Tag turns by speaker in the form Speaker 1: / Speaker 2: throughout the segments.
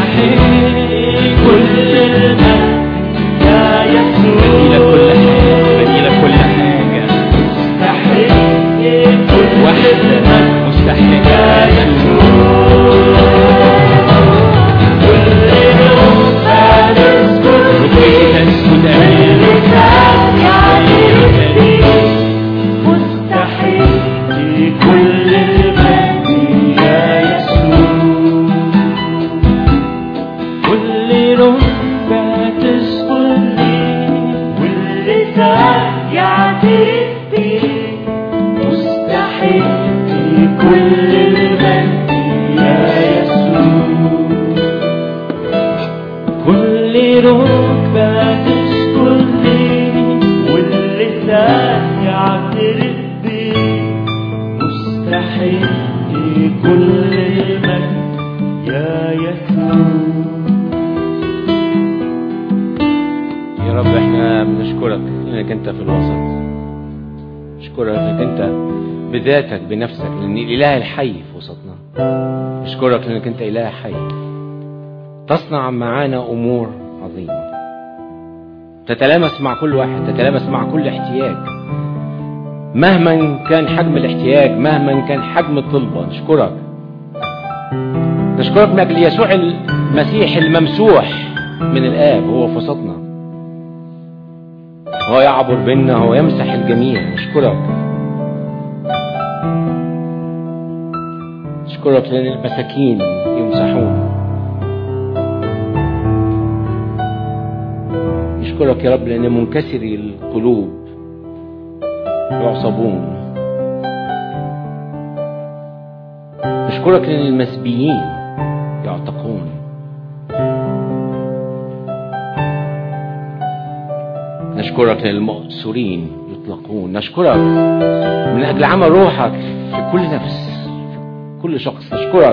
Speaker 1: الإله الحي في وسطنا نشكرك لأنك أنت إله حي تصنع معانا أمور عظيمة تتلامس مع كل واحد تتلامس مع كل احتياج مهما كان حجم الاحتياج مهما كان حجم الطلبة نشكرك نشكرك من أجل يسوع المسيح الممسوح من الآب هو في وسطنا هو يعبر بيننا هو يمسح الجميع نشكرك أشكرك لأن المساكين يمسحون أشكرك يا رب لأن منكسري القلوب يعصبون أشكرك لأن المسبيين يعتقون نشكرك لأن المأسورين يطلقون نشكرك من أجل عمل روحك في كل نفس كل شخص نشكرك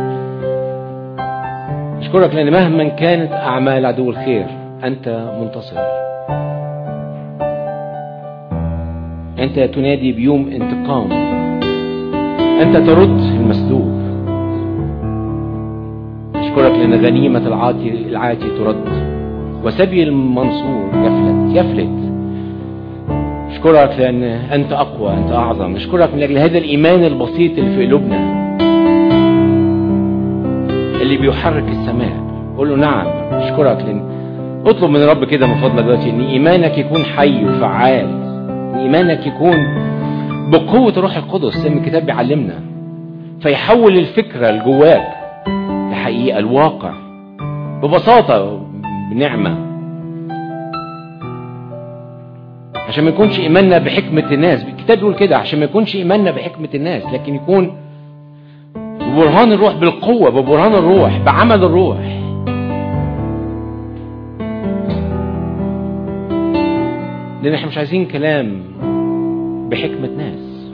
Speaker 1: نشكرك لأن مهما كانت أعمال عدو الخير أنت منتصر أنت تنادي بيوم انتقام أنت ترد المسلوب نشكرك لأن غنيمة العاتي العاتي ترد وسبي المنصور يفلت يفلت نشكرك لأن أنت أقوى أنت أعظم نشكرك من أجل هذا الإيمان البسيط اللي في قلوبنا اللي بيحرك السماء قول له نعم اشكرك لان اطلب من رب كده من فضلك دلوقتي ان ايمانك يكون حي وفعال ان ايمانك يكون بقوة روح القدس زي ما الكتاب بيعلمنا فيحول الفكرة اللي جواك لحقيقة الواقع ببساطة بنعمة عشان ما يكونش ايماننا بحكمة الناس الكتاب بيقول كده عشان ما يكونش ايماننا بحكمة الناس لكن يكون ببرهان الروح بالقوة ببرهان الروح بعمل الروح لأن احنا مش عايزين كلام بحكمة ناس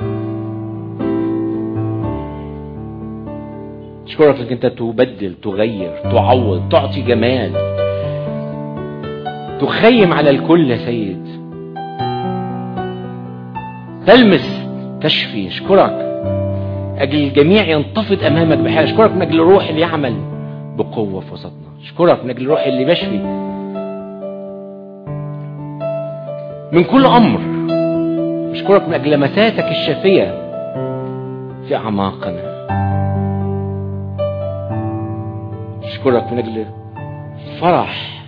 Speaker 1: أشكرك انك انت تبدل تغير تعوض تعطي جمال تخيم على الكل يا سيد تلمس تشفي اشكرك أجل الجميع ينتفض أمامك بحال أشكرك من أجل الروح اللي يعمل بقوة في وسطنا أشكرك من أجل الروح اللي بشفي من كل أمر أشكرك من أجل لمساتك الشافية في أعماقنا أشكرك من أجل فرح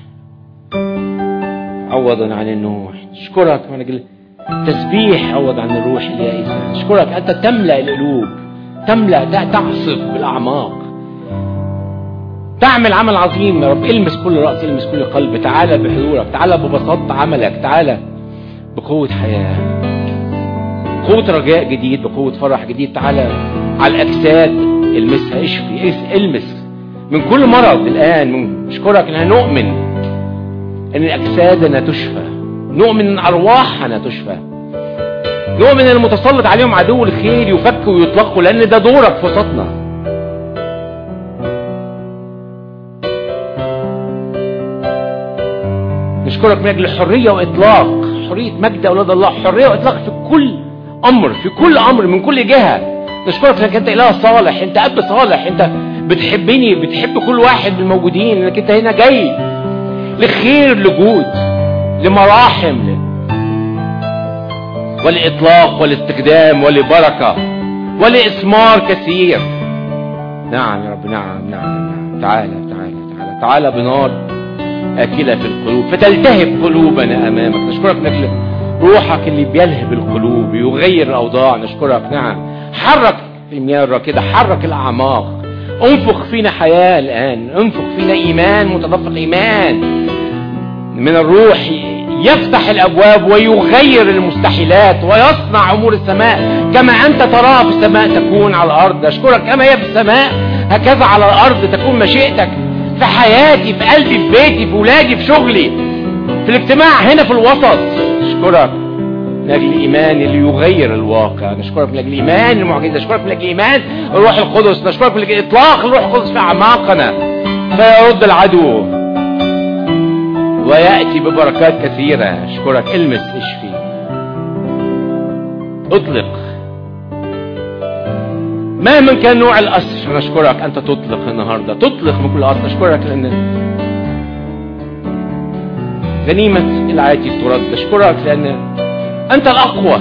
Speaker 1: عوضا عن النوح أشكرك من أجل تسبيح عوض عن الروح اليائسة أشكرك أنت تملأ القلوب تملأ تعصف بالأعماق تعمل عمل عظيم يا رب المس كل رأس المس كل قلب تعالى بحضورك تعالى ببساطة عملك تعالى بقوة حياة قوة رجاء جديد بقوة فرح جديد تعالى على الأجساد المسها اشفي المس من كل مرض الآن نشكرك ان نؤمن ان أجسادنا تشفى نؤمن ان أرواحنا تشفى نؤمن المتسلط عليهم عدو الخير يفك ويطلقوا لان ده دورك في وسطنا نشكرك من اجل حريه واطلاق حريه مجد اولاد الله حريه واطلاق في كل امر في كل امر من كل جهه نشكرك انك انت اله صالح انت اب صالح انت بتحبني بتحب كل واحد من الموجودين لانك انت هنا جاي لخير لجود لمراحم ولإطلاق ولاستخدام ولبركة ولإثمار كثير نعم يا رب نعم نعم نعم تعالى تعالى تعالى تعالى بنار آكلة في القلوب فتلتهب قلوبنا أمامك نشكرك نجل روحك اللي بيلهب القلوب يغير الأوضاع نشكرك نعم حرك المياه الراكدة حرك الأعماق انفخ فينا حياة الآن انفخ فينا إيمان متدفق إيمان من الروح يفتح الأبواب ويغير المستحيلات ويصنع أمور السماء كما أنت تراها في السماء تكون على الأرض أشكرك كما هي في السماء هكذا على الأرض تكون مشيئتك في حياتي في قلبي في بيتي في ولادي في شغلي في الاجتماع هنا في الوسط أشكرك من أجل الإيمان اللي يغير الواقع نشكرك من أجل الإيمان المعجزة نشكرك من أجل الإيمان الروح القدس نشكرك من أجل إطلاق الروح القدس في أعماقنا فيرد العدو ويأتي ببركات كثيرة أشكرك المس اشفي اطلق مهما كان نوع الأسر نشكرك أنت تطلق النهاردة تطلق من كل أسر نشكرك لأن غنيمة العادي ترد نشكرك لأن أنت الأقوى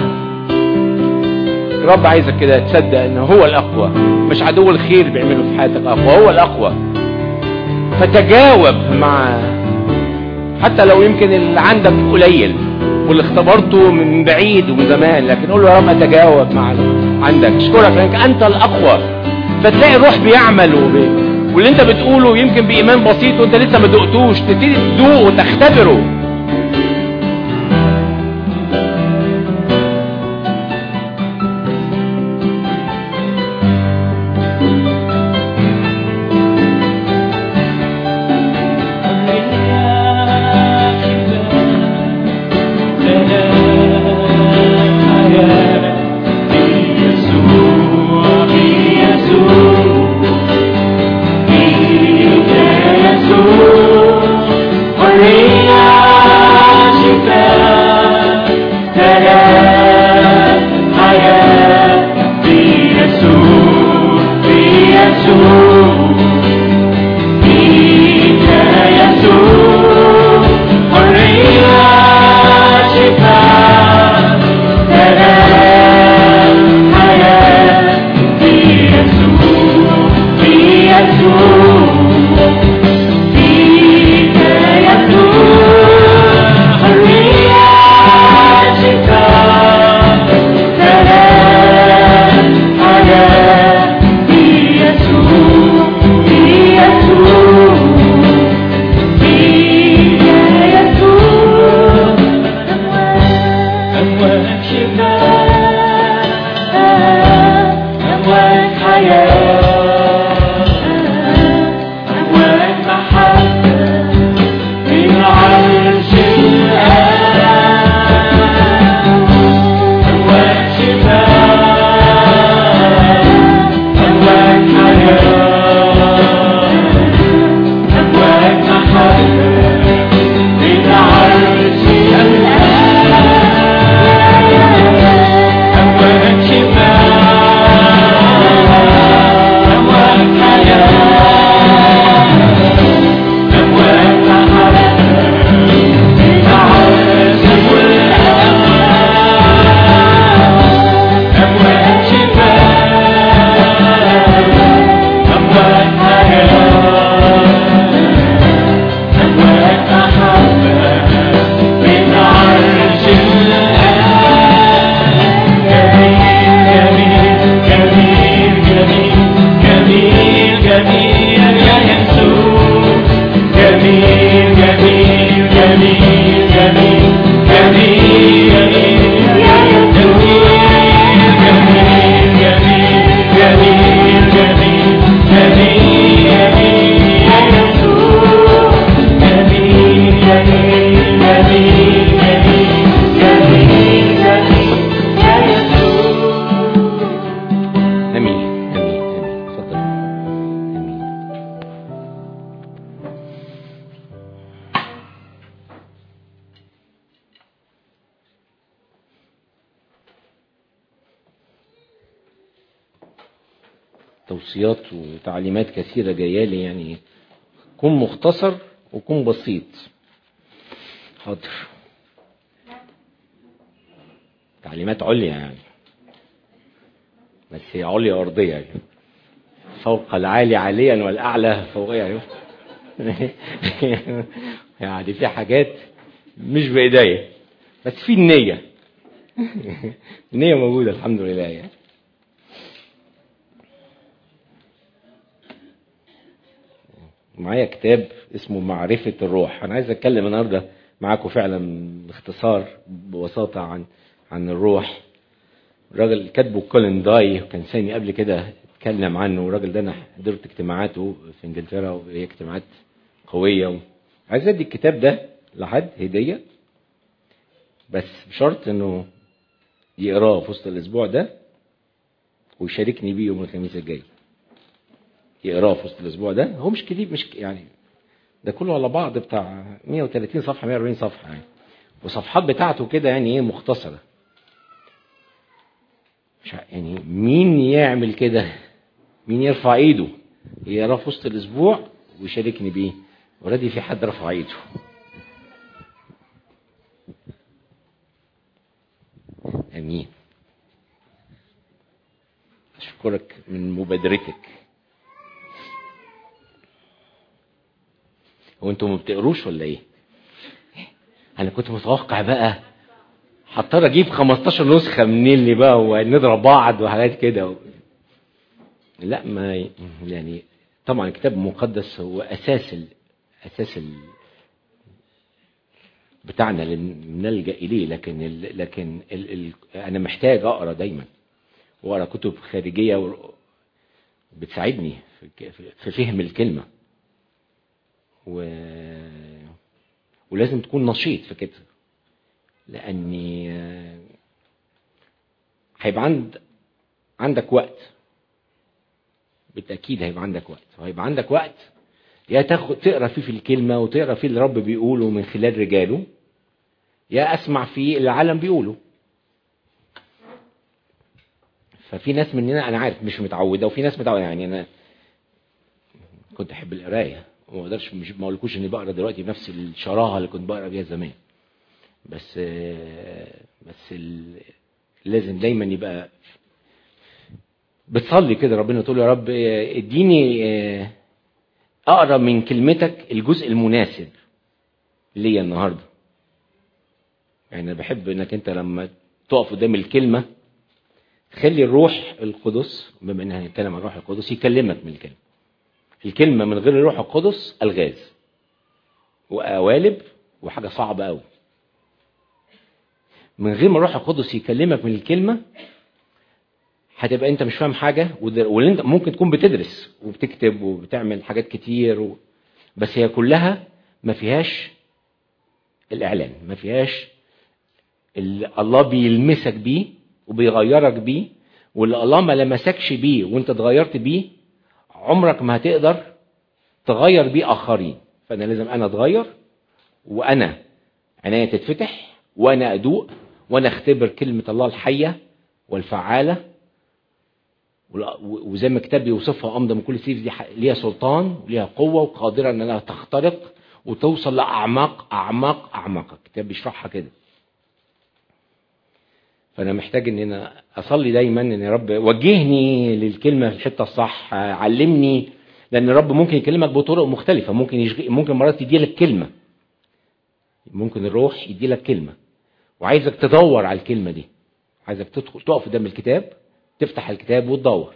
Speaker 1: رب عايزك كده تصدق ان هو الاقوى مش عدو الخير بيعمله في حياتك اقوى هو الاقوى فتجاوب مع حتى لو يمكن اللي عندك قليل واللي اختبرته من بعيد ومن زمان لكن قول له يا رب اتجاوب مع عندك اشكرك لانك انت الاقوى فتلاقي الروح بيعمل وبي... واللي انت بتقوله يمكن بايمان بسيط وانت لسه ما دقتوش تبتدي تدوق وتختبره
Speaker 2: Maria.
Speaker 1: توصيات وتعليمات كثيرة جاية لي يعني كن مختصر وكن بسيط حاضر تعليمات عليا يعني بس هي عليا أرضية يعني فوق العالي عاليا والأعلى فوقيا يعني في حاجات مش بإيديا بس في النية النية موجودة الحمد لله يعني معايا كتاب اسمه معرفة الروح أنا عايز أتكلم النهاردة معاكم فعلا باختصار ببساطة عن عن الروح الراجل كاتبه كولين داي كان سامي قبل كده اتكلم عنه الراجل ده انا حضرت اجتماعاته في انجلترا وهي اجتماعات قويه و... عايز ادي الكتاب ده لحد هديه بس بشرط انه يقراه في وسط الاسبوع ده ويشاركني بيه يوم الخميس الجاي يقراه في وسط الاسبوع ده هو مش كتير مش يعني ده كله على بعض بتاع 130 صفحه 140 صفحه يعني وصفحات بتاعته كده يعني ايه مختصره مش يعني مين يعمل كده مين يرفع ايده يقراه في وسط الاسبوع ويشاركني بيه اوريدي في حد رفع ايده امين اشكرك من مبادرتك هو انتوا ما بتقروش ولا ايه انا كنت متوقع بقى هضطر اجيب 15 نسخه من اللي بقى ونضرب بعض وحاجات كده لا ما يعني طبعا الكتاب المقدس هو اساس ال اساس ال بتاعنا اللي نلجا اليه لكن ال لكن ال ال انا محتاج اقرا دايما واقرا كتب خارجيه بتساعدني في, في فهم الكلمه و ولازم تكون نشيط في كده لاني هيبقى عند عندك وقت بالتاكيد هيبقى عندك وقت وهيبقى عندك وقت يا تاخد تقرا فيه في الكلمه وتقرا فيه اللي الرب بيقوله من خلال رجاله يا اسمع فيه اللي العالم بيقوله ففي ناس مننا انا عارف مش متعوده وفي ناس متعوده يعني انا كنت احب القرايه وما اقدرش مش ما اقولكوش اني بقرا دلوقتي بنفس الشراهه اللي كنت بقرا بيها زمان بس بس لازم دايما يبقى بتصلي كده ربنا تقول يا رب اديني اقرا من كلمتك الجزء المناسب ليا النهارده يعني انا بحب انك انت لما تقف قدام الكلمه خلي الروح القدس بما ان هنتكلم عن الروح القدس يكلمك من الكلمه الكلمه من غير الروح القدس الغاز وقوالب وحاجه صعبه قوي من غير ما الروح القدس يكلمك من الكلمه هتبقى انت مش فاهم حاجه واللي انت ممكن تكون بتدرس وبتكتب وبتعمل حاجات كتير و... بس هي كلها ما فيهاش الاعلان ما فيهاش اللي الله بيلمسك بيه وبيغيرك بيه واللي الله ما لمسكش بيه وانت اتغيرت بيه عمرك ما هتقدر تغير بيه اخرين فانا لازم انا اتغير وانا عينيا تتفتح وانا ادوق وانا اختبر كلمه الله الحيه والفعاله وزي ما الكتاب بيوصفها امضى من كل سيف دي ليها سلطان وليها قوه وقادره انها تخترق وتوصل لاعماق اعماق اعماق الكتاب بيشرحها كده فانا محتاج ان انا اصلي دايما ان يا رب وجهني للكلمه في الحته الصح علمني لان الرب ممكن يكلمك بطرق مختلفه ممكن يشغي ممكن مرات يدي لك كلمه ممكن الروح يدي لك كلمه وعايزك تدور على الكلمه دي عايزك تدخل تقف قدام الكتاب تفتح الكتاب وتدور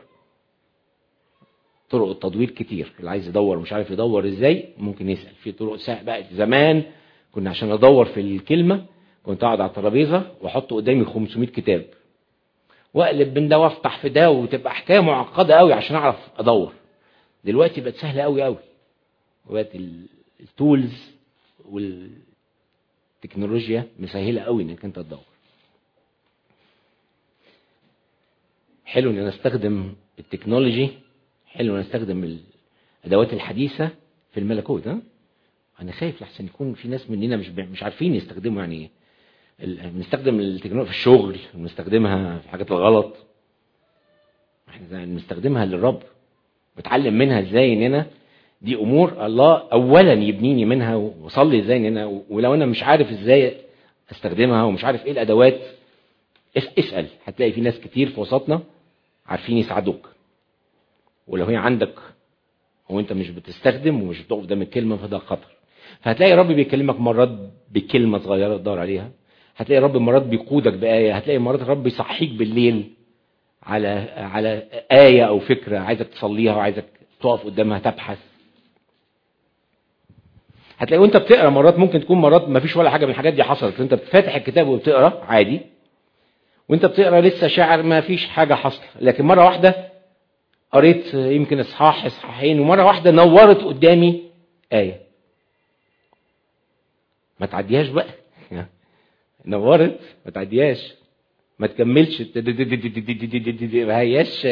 Speaker 1: طرق التدوير كتير اللي عايز يدور مش عارف يدور ازاي ممكن يسال في طرق بقى زمان كنا عشان ادور في الكلمه كنت اقعد على الترابيزه واحط قدامي 500 كتاب واقلب من ده وافتح في ده وتبقى حكايه معقده قوي عشان اعرف ادور دلوقتي بقت سهله قوي قوي وبقت التولز والتكنولوجيا مسهله قوي انك انت تدور حلو ان انا استخدم التكنولوجي حلو ان استخدم الادوات الحديثه في الملكوت ها انا خايف لحسن يكون في ناس مننا مش مش عارفين يستخدموا يعني ايه بنستخدم التكنولوجيا في الشغل بنستخدمها في الحاجات الغلط احنا بنستخدمها للرب بتعلم منها ازاي ان انا دي امور الله اولا يبنيني منها وصلي ازاي ان انا ولو انا مش عارف ازاي استخدمها ومش عارف ايه الادوات اسال هتلاقي في ناس كتير في وسطنا عارفين يساعدوك ولو هي عندك وانت مش بتستخدم ومش بتقف قدام الكلمه فده خطر فهتلاقي رب بيكلمك مرات بكلمه صغيره تدور عليها هتلاقي رب مرات بيقودك بايه هتلاقي مرات رب يصحيك بالليل على على ايه او فكره عايزك تصليها وعايزك تقف قدامها تبحث هتلاقي وانت بتقرا مرات ممكن تكون مرات ما فيش ولا حاجه من الحاجات دي حصلت انت فاتح الكتاب وبتقرا عادي وانت بتقرا لسه شاعر ما فيش حاجه حصل لكن مره واحده قريت يمكن اصحاح اصحاحين ومره واحده نورت قدامي ايه ما تعديهاش بقى نورت ما تعديهاش ما تكملش ما هياش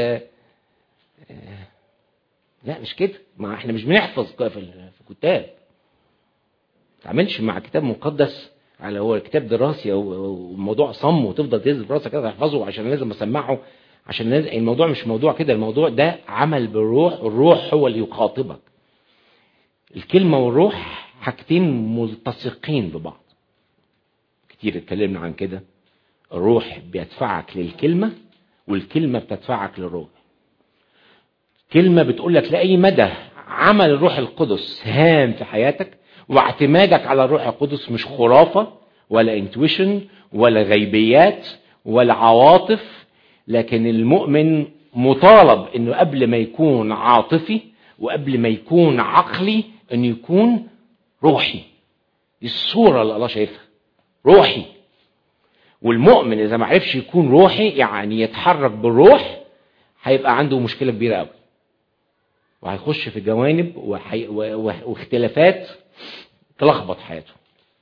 Speaker 1: لا مش كده ما احنا مش بنحفظ في الكتاب ما تعملش مع كتاب مقدس على هو كتاب دراسي او موضوع صم وتفضل تنزل في راسك كده تحفظه عشان لازم اسمعه عشان لازم الموضوع مش موضوع كده الموضوع ده عمل بالروح الروح هو اللي يخاطبك الكلمه والروح حاجتين ملتصقين ببعض كتير اتكلمنا عن كده الروح بيدفعك للكلمه والكلمه بتدفعك للروح كلمه بتقول لك لاي مدى عمل الروح القدس هام في حياتك واعتمادك على الروح القدس مش خرافه ولا انتويشن ولا غيبيات ولا عواطف لكن المؤمن مطالب انه قبل ما يكون عاطفي وقبل ما يكون عقلي انه يكون روحي دي الصوره اللي الله شايفها روحي والمؤمن اذا ما عرفش يكون روحي يعني يتحرك بالروح هيبقى عنده مشكله كبيره قوي وهيخش في جوانب وحي... واختلافات تلخبط حياته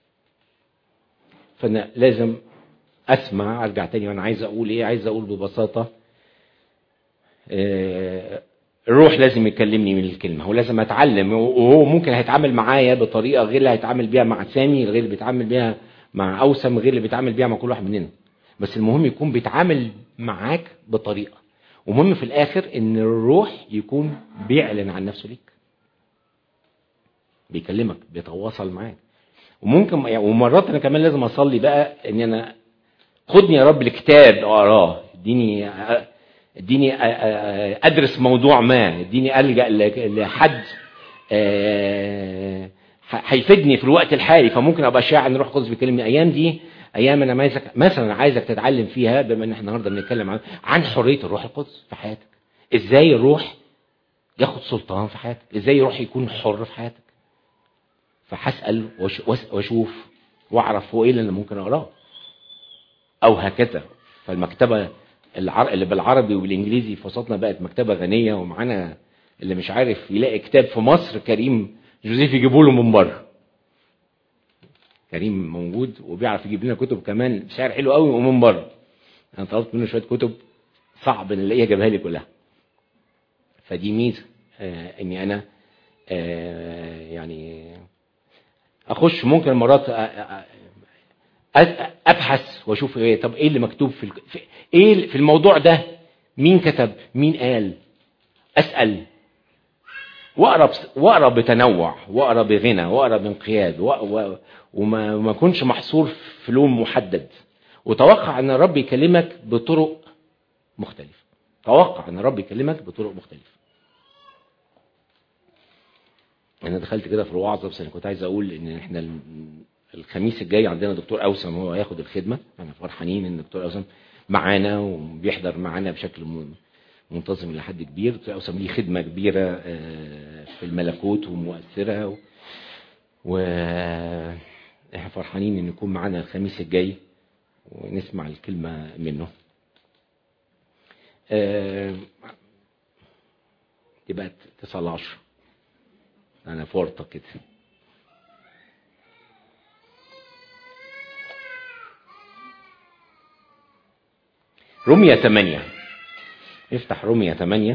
Speaker 1: فانا لازم اسمع ارجع تاني وانا عايز اقول ايه عايز اقول ببساطه آه الروح لازم يكلمني من الكلمه ولازم اتعلم وهو ممكن هيتعامل معايا بطريقه غير اللي هيتعامل بيها مع سامي غير اللي بيتعامل بيها مع اوسم غير اللي بيتعامل بيها مع كل واحد مننا بس المهم يكون بيتعامل معاك بطريقه ومهم في الاخر ان الروح يكون بيعلن عن نفسه ليك بيكلمك بيتواصل معاك وممكن يعني ومرات انا كمان لازم اصلي بقى ان انا خدني يا رب الكتاب اقراه اديني اديني ادرس موضوع ما اديني الجا لحد هيفيدني في الوقت الحالي فممكن ابقى شاعر ان روح القدس بيكلمني ايام دي ايام انا عايزك مثلا عايزك تتعلم فيها بما ان احنا النهارده بنتكلم عن عن حريه الروح القدس في حياتك ازاي الروح ياخد سلطان في حياتك ازاي الروح يكون حر في حياتك فهسال واشوف واعرف هو ايه اللي انا ممكن اقراه او هكذا فالمكتبه العر... اللي بالعربي وبالانجليزي في وسطنا بقت مكتبه غنيه ومعانا اللي مش عارف يلاقي كتاب في مصر كريم جوزيف يجيبوا له من بره كريم موجود وبيعرف يجيب لنا كتب كمان بسعر حلو قوي ومن بره انا طلبت منه شويه كتب صعب ان الاقيها جابها لي كلها فدي ميزه آه اني انا آه يعني اخش ممكن مرات ابحث واشوف ايه طب ايه اللي مكتوب في, في ايه في الموضوع ده مين كتب مين قال اسال واقرا واقرا بتنوع واقرا بغنى واقرا بانقياد وما ما اكونش محصور في لون محدد وتوقع ان الرب يكلمك بطرق مختلفه توقع ان الرب يكلمك بطرق مختلفه انا دخلت كده في الوعظه بس انا كنت عايز اقول ان احنا الخميس الجاي عندنا دكتور اوسم هو هياخد الخدمه احنا فرحانين ان الدكتور اوسم معانا وبيحضر معانا بشكل منتظم الى حد كبير دكتور اوسم ليه خدمه كبيره في الملكوت ومؤثره و احنا فرحانين ان يكون معانا الخميس الجاي ونسمع الكلمه منه دي بقت 9 ل 10 انا فورطه كده رمية 8 افتح رمية 8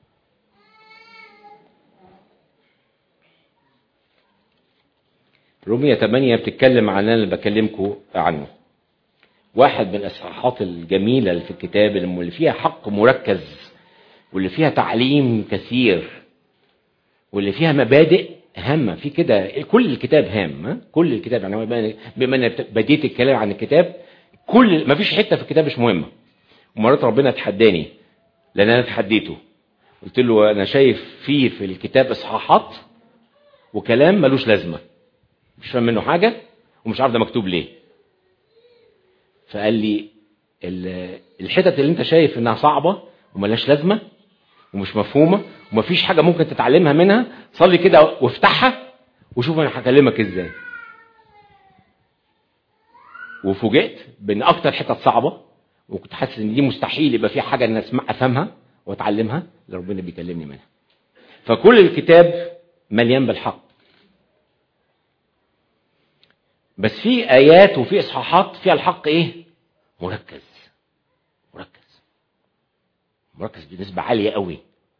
Speaker 1: رمية 8 بتتكلم عن اللي بكلمكم عنه واحد من الاصحاحات الجميله اللي في الكتاب اللي فيها حق مركز واللي فيها تعليم كثير واللي فيها مبادئ هامه في كده كل الكتاب هام ها؟ كل الكتاب يعني بما- بما ان بديت الكلام عن الكتاب كل ما فيش حته في الكتاب مش مهمه ومرات ربنا تحداني لان انا تحديته قلت له انا شايف فيه في الكتاب اصحاحات وكلام ملوش لازمه مش فاهم منه حاجه ومش عارف ده مكتوب ليه فقال لي ال- الحتت اللي انت شايف انها صعبه وملهاش لازمه ومش مفهومه ومفيش حاجه ممكن تتعلمها منها صلي كده وافتحها وشوف انا هكلمك ازاي وفوجئت بان اكتر حتت صعبه وكنت حاسس ان دي مستحيل يبقى فيها حاجه ان اسمع افهمها واتعلمها اللي ربنا بيكلمني منها فكل الكتاب مليان بالحق بس في ايات وفي اصحاحات فيها الحق ايه مركز مركز مركز بنسبه عاليه قوي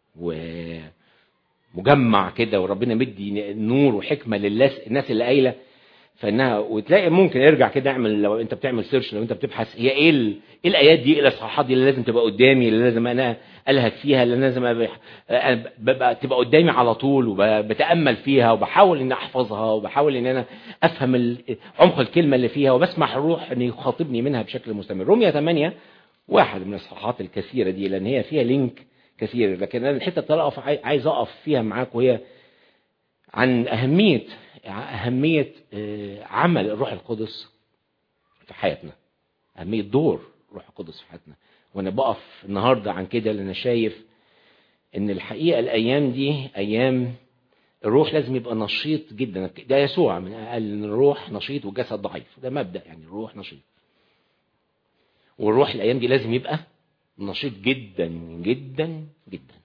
Speaker 1: ومجمع كده وربنا مدي نور وحكمه للناس الناس اللي قايله فانها وتلاقي ممكن ارجع كده اعمل لو انت بتعمل سيرش لو انت بتبحث هي ايه ال... ايه الايات دي ايه الاصحاحات دي اللي لازم تبقى قدامي اللي لازم انا الهج فيها اللي لازم أبقى... أنا ببقى تبقى قدامي على طول وبتامل فيها وبحاول ان احفظها وبحاول ان انا افهم ال... عمق الكلمه اللي فيها وبسمح الروح ان يخاطبني منها بشكل مستمر روميا 8 واحد من الاصحاحات الكثيره دي لان هي فيها لينك كثير لكن انا الحته اللي اقف عايز اقف فيها معاك وهي عن اهميه أهمية عمل الروح القدس في حياتنا أهمية دور الروح القدس في حياتنا وأنا بقف النهاردة عن كده لأن أنا شايف إن الحقيقة الأيام دي أيام الروح لازم يبقى نشيط جدا ده يسوع من قال إن الروح نشيط والجسد ضعيف ده مبدأ يعني الروح نشيط والروح الأيام دي لازم يبقى نشيط جدا جدا جدا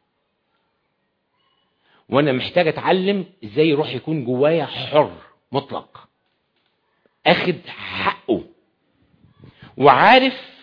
Speaker 1: وانا محتاج اتعلم ازاي الروح يكون جوايا حر مطلق اخد حقه وعارف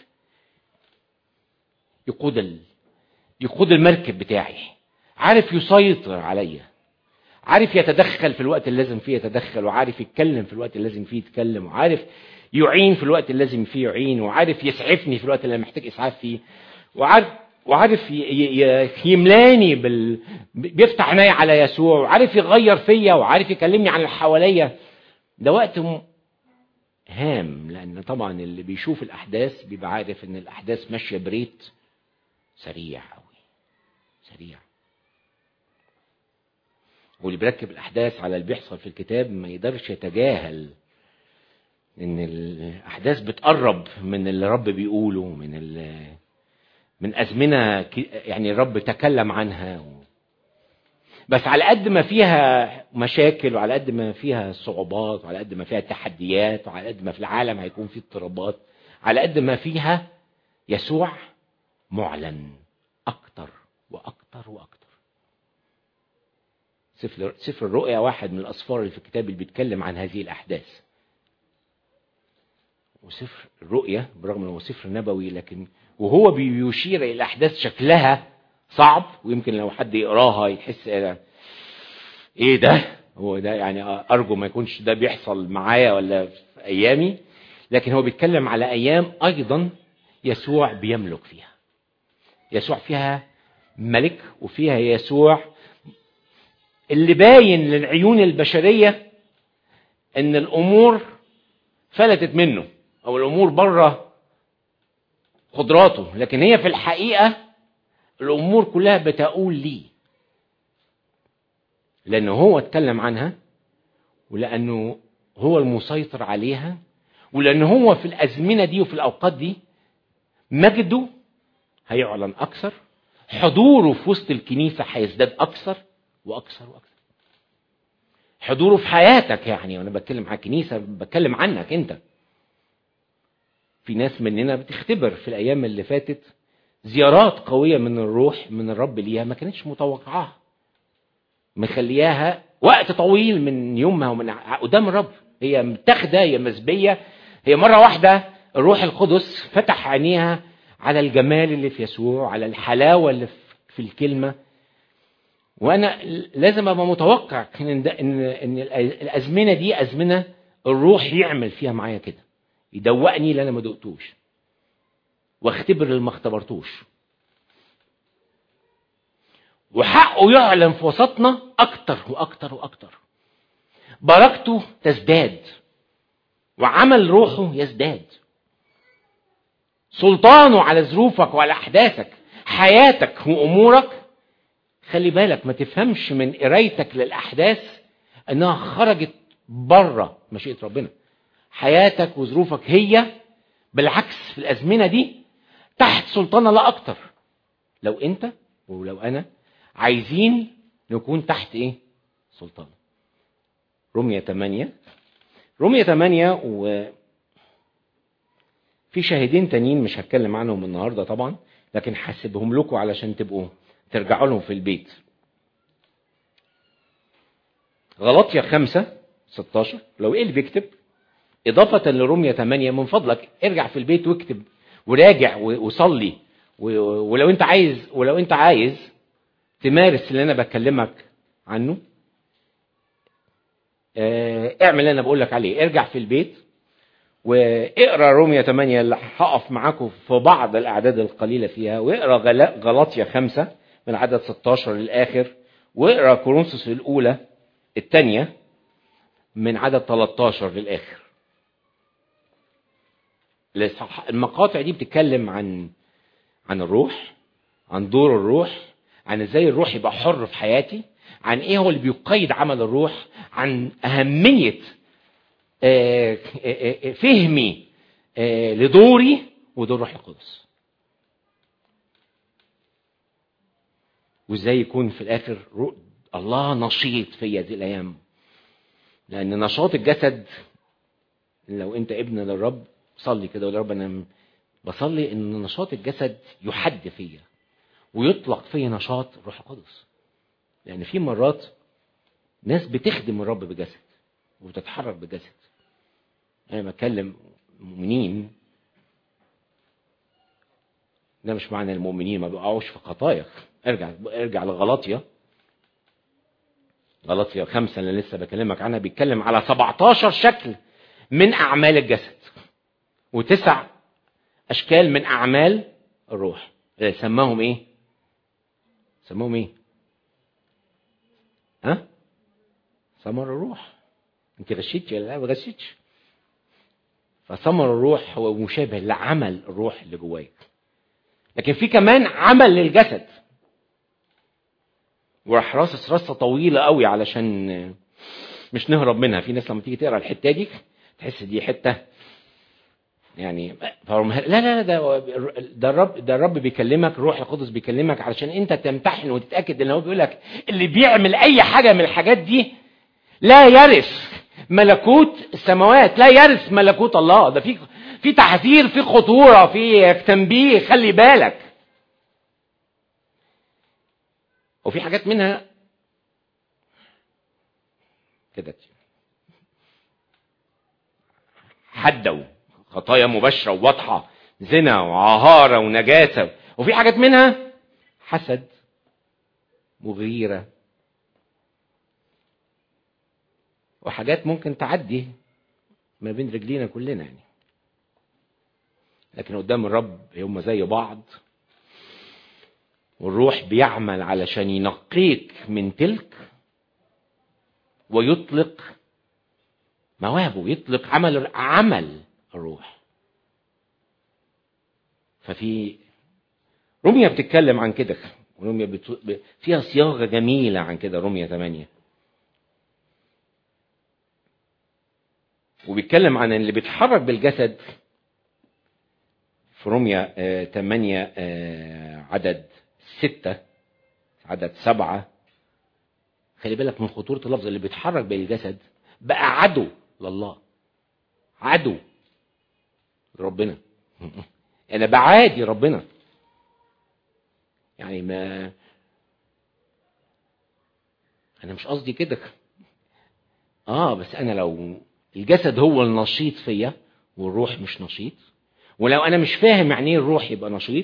Speaker 1: يقود ال... يقود المركب بتاعي عارف يسيطر عليا عارف يتدخل في الوقت اللي لازم فيه يتدخل وعارف يتكلم في الوقت اللي لازم فيه يتكلم وعارف يعين في الوقت اللي لازم فيه يعين وعارف يسعفني في الوقت اللي محتاج اسعاف فيه وعارف وعارف يملاني بال... بيفتح عيني على يسوع وعارف يغير فيا وعارف يكلمني عن اللي حواليا ده وقت م... هام لان طبعا اللي بيشوف الاحداث بيبقى عارف ان الاحداث ماشيه بريت سريع قوي سريع واللي بيركب الاحداث على اللي بيحصل في الكتاب ما يقدرش يتجاهل ان الاحداث بتقرب من اللي رب بيقوله من اللي من أزمنة يعني الرب تكلم عنها بس على قد ما فيها مشاكل وعلى قد ما فيها صعوبات وعلى قد ما فيها تحديات وعلى قد ما في العالم هيكون فيه اضطرابات على قد ما فيها يسوع معلن أكتر وأكتر وأكتر سفر سفر الرؤيا واحد من الأسفار اللي في الكتاب اللي بيتكلم عن هذه الأحداث وسفر الرؤيا برغم انه سفر نبوي لكن وهو بيشير الى احداث شكلها صعب ويمكن لو حد يقراها يحس ايه ده هو ده يعني ارجو ما يكونش ده بيحصل معايا ولا في ايامي لكن هو بيتكلم على ايام ايضا يسوع بيملك فيها يسوع فيها ملك وفيها يسوع اللي باين للعيون البشريه ان الامور فلتت منه او الامور بره قدراته لكن هي في الحقيقه الامور كلها بتقول لي لانه هو اتكلم عنها ولانه هو المسيطر عليها ولانه هو في الازمنه دي وفي الاوقات دي مجده هيعلن اكثر حضوره في وسط الكنيسه هيزداد اكثر واكثر واكثر حضوره في حياتك يعني وانا بتكلم عن الكنيسه بتكلم عنك انت في ناس مننا بتختبر في الايام اللي فاتت زيارات قويه من الروح من الرب ليها ما كانتش متوقعاها مخلياها وقت طويل من يومها ومن قدام الرب هي متاخده هي مسبيه هي مره واحده الروح القدس فتح عينيها على الجمال اللي في يسوع على الحلاوه اللي في الكلمه وانا لازم ابقى متوقع ان ده ان ان الازمنه دي ازمنه الروح يعمل فيها معايا كده يدوقني اللي انا ما دقتوش واختبر اللي ما اختبرتوش وحقه يعلن في وسطنا اكتر واكتر واكتر بركته تزداد وعمل روحه يزداد سلطانه على ظروفك وعلى احداثك حياتك وامورك خلي بالك ما تفهمش من قرايتك للاحداث انها خرجت بره مشيئه ربنا حياتك وظروفك هي بالعكس في الازمنه دي تحت سلطان الله اكتر لو انت ولو انا عايزين نكون تحت ايه سلطان رمية 8 رمية 8 و في شاهدين تانيين مش هتكلم عنهم النهارده طبعا لكن هسيبهم لكم علشان تبقوا ترجعوا لهم في البيت غلطية 5 16 لو ايه اللي بيكتب إضافة لرمية 8 من فضلك ارجع في البيت واكتب وراجع وصلي ولو أنت عايز ولو أنت عايز تمارس اللي أنا بكلمك عنه اعمل اللي أنا بقول لك عليه ارجع في البيت واقرا رومية 8 اللي هقف معاكم في بعض الأعداد القليلة فيها واقرا غلطية 5 من عدد 16 للآخر واقرا كورنثوس الأولى الثانية من عدد 13 للآخر المقاطع دي بتتكلم عن عن الروح عن دور الروح عن ازاي الروح يبقى حر في حياتي عن ايه هو اللي بيقيد عمل الروح عن اهميه فهمي لدوري ودور الروح القدس وازاي يكون في الاخر الله نشيط في هذه الايام لان نشاط الجسد لو انت ابن للرب صلي كده يا رب انا بصلي ان نشاط الجسد يحد فيا ويطلق فيا نشاط الروح القدس لان في مرات ناس بتخدم الرب بجسد وبتتحرك بجسد انا بتكلم مؤمنين ده مش معنى المؤمنين ما بيقعوش في خطايا ارجع ارجع لغلاطيا غلطية خمسة اللي لسه بكلمك عنها بيتكلم على 17 شكل من أعمال الجسد وتسع أشكال من أعمال الروح سماهم إيه؟ سماهم إيه؟ ها؟ ثمر الروح أنت غشيتش ولا لا ما غشيتش فثمر الروح هو مشابه لعمل الروح اللي جواك لكن في كمان عمل للجسد وراح راصص رصه طويله قوي علشان مش نهرب منها في ناس لما تيجي تقرا الحته دي تحس دي حته يعني لا لا لا ده ده الرب ده الرب بيكلمك الروح القدس بيكلمك علشان انت تمتحن وتتاكد ان هو بيقول لك اللي بيعمل اي حاجه من الحاجات دي لا يرث ملكوت السماوات لا يرث ملكوت الله ده في في تحذير في خطوره في تنبيه خلي بالك وفي حاجات منها كده حدوا خطايا مباشرة وواضحة زنا وعهارة ونجاسة وفي حاجات منها حسد وغيرة وحاجات ممكن تعدي ما بين رجلينا كلنا يعني لكن قدام الرب هم زي بعض والروح بيعمل علشان ينقيك من تلك ويطلق مواهبه يطلق عمل عمل الروح ففي رمية بتتكلم عن كده رمية بت... فيها صياغة جميلة عن كده رمية 8 وبيتكلم عن اللي بيتحرك بالجسد في رمية 8 عدد ستة عدد سبعة خلي بالك من خطورة اللفظ اللي بيتحرك بالجسد بقى عدو لله عدو ربنا انا بعادي ربنا يعني ما انا مش قصدي كده اه بس انا لو الجسد هو النشيط فيا والروح مش نشيط ولو انا مش فاهم يعني ايه الروح يبقى نشيط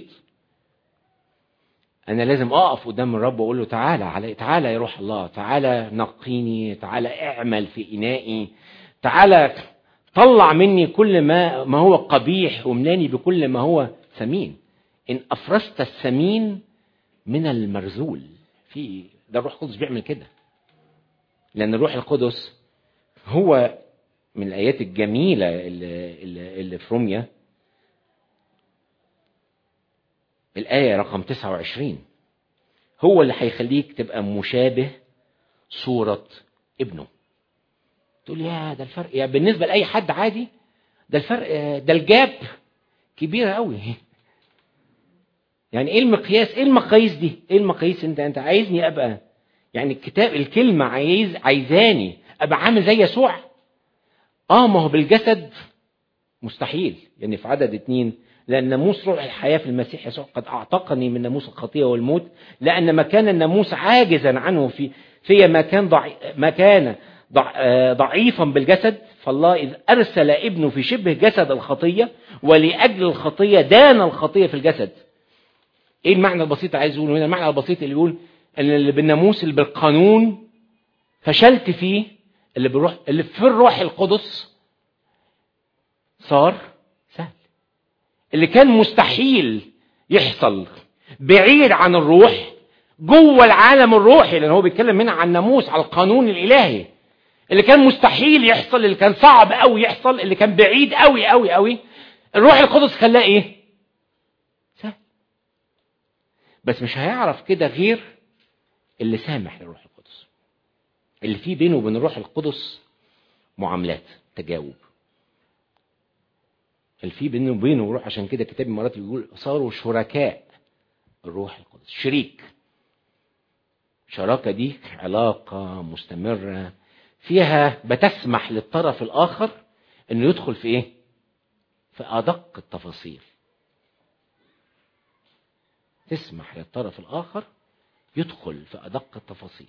Speaker 1: انا لازم اقف قدام الرب واقول له تعالى علي تعالى يا روح الله تعالى نقيني تعالى اعمل في انائي تعالى طلع مني كل ما ما هو قبيح وملاني بكل ما هو ثمين ان افرزت الثمين من المرذول في ده الروح القدس بيعمل كده لان الروح القدس هو من الايات الجميله اللي, اللي, اللي في روميا الايه رقم 29 هو اللي هيخليك تبقى مشابه صوره ابنه تقول يا ده الفرق يعني بالنسبه لاي حد عادي ده الفرق ده الجاب كبيره قوي يعني ايه المقياس ايه المقاييس دي ايه المقاييس انت انت عايزني ابقى يعني الكتاب الكلمه عايز عايزاني ابقى عامل زي يسوع اه ما هو بالجسد مستحيل يعني في عدد اتنين لأن ناموس روح الحياة في المسيح يسوع قد أعتقني من ناموس الخطية والموت لأن ما كان الناموس عاجزا عنه في في ما كان ضعي ما كان ضعيفا بالجسد فالله إذ أرسل ابنه في شبه جسد الخطية ولأجل الخطية دان الخطية في الجسد ايه المعنى البسيط عايز يقوله هنا المعنى البسيط اللي يقول ان اللي بالناموس اللي بالقانون فشلت فيه اللي بروح اللي في الروح القدس صار سهل اللي كان مستحيل يحصل بعيد عن الروح جوه العالم الروحي لان هو بيتكلم هنا عن ناموس على القانون الالهي اللي كان مستحيل يحصل اللي كان صعب قوي يحصل اللي كان بعيد قوي قوي قوي الروح القدس خلاه ايه سهل بس مش هيعرف كده غير اللي سامح للروح القدس اللي فيه بينه وبين الروح القدس معاملات تجاوب اللي فيه بينه وبينه روح عشان كده كتاب مرات بيقول صاروا شركاء الروح القدس شريك شراكه دي علاقه مستمره فيها بتسمح للطرف الاخر انه يدخل في ايه في ادق التفاصيل تسمح للطرف الاخر يدخل في ادق التفاصيل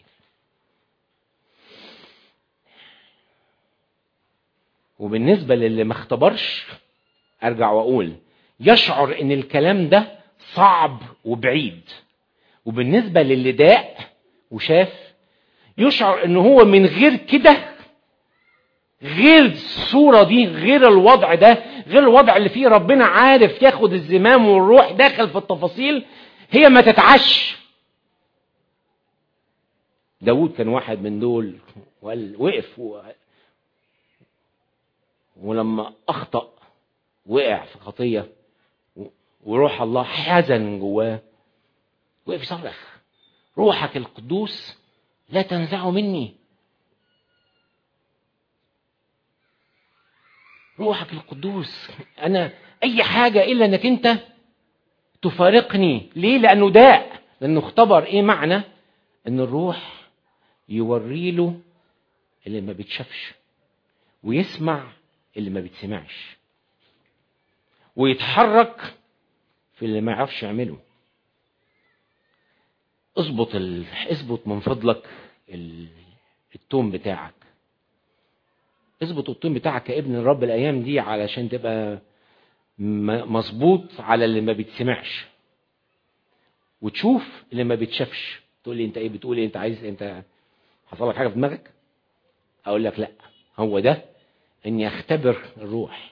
Speaker 1: وبالنسبه للي ما اختبرش ارجع واقول يشعر ان الكلام ده صعب وبعيد وبالنسبه للي داق وشاف يشعر ان هو من غير كده غير الصوره دي غير الوضع ده غير الوضع اللي فيه ربنا عارف ياخد الزمام والروح داخل في التفاصيل هي ما تتعش داود كان واحد من دول وقال وقف و... ولما اخطا وقع في خطيه وروح الله حزن جواه وقف يصرخ روحك القدوس لا تنزعه مني روحك القدوس انا اي حاجه الا انك انت تفارقني ليه لانه داء لانه اختبر ايه معنى ان الروح يوري له اللي ما بيتشافش ويسمع اللي ما بيتسمعش ويتحرك في اللي ما يعرفش يعمله اظبط ال... اظبط من فضلك ال... التون بتاعك اظبط التون بتاعك كابن الرب الايام دي علشان تبقى مظبوط على اللي ما بيتسمعش وتشوف اللي ما بيتشافش تقول لي انت ايه بتقول ايه انت عايز انت حصل لك حاجه في دماغك اقول لك لا هو ده اني اختبر الروح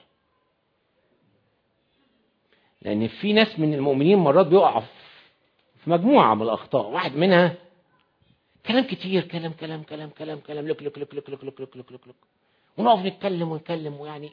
Speaker 1: لان في ناس من المؤمنين مرات بيقع في مجموعه من الاخطاء واحد منها كلام كتير كلام كلام كلام كلام كلام لك لك لك لك لك لك لك لك لك لك ونقف نتكلم ونتكلم ويعني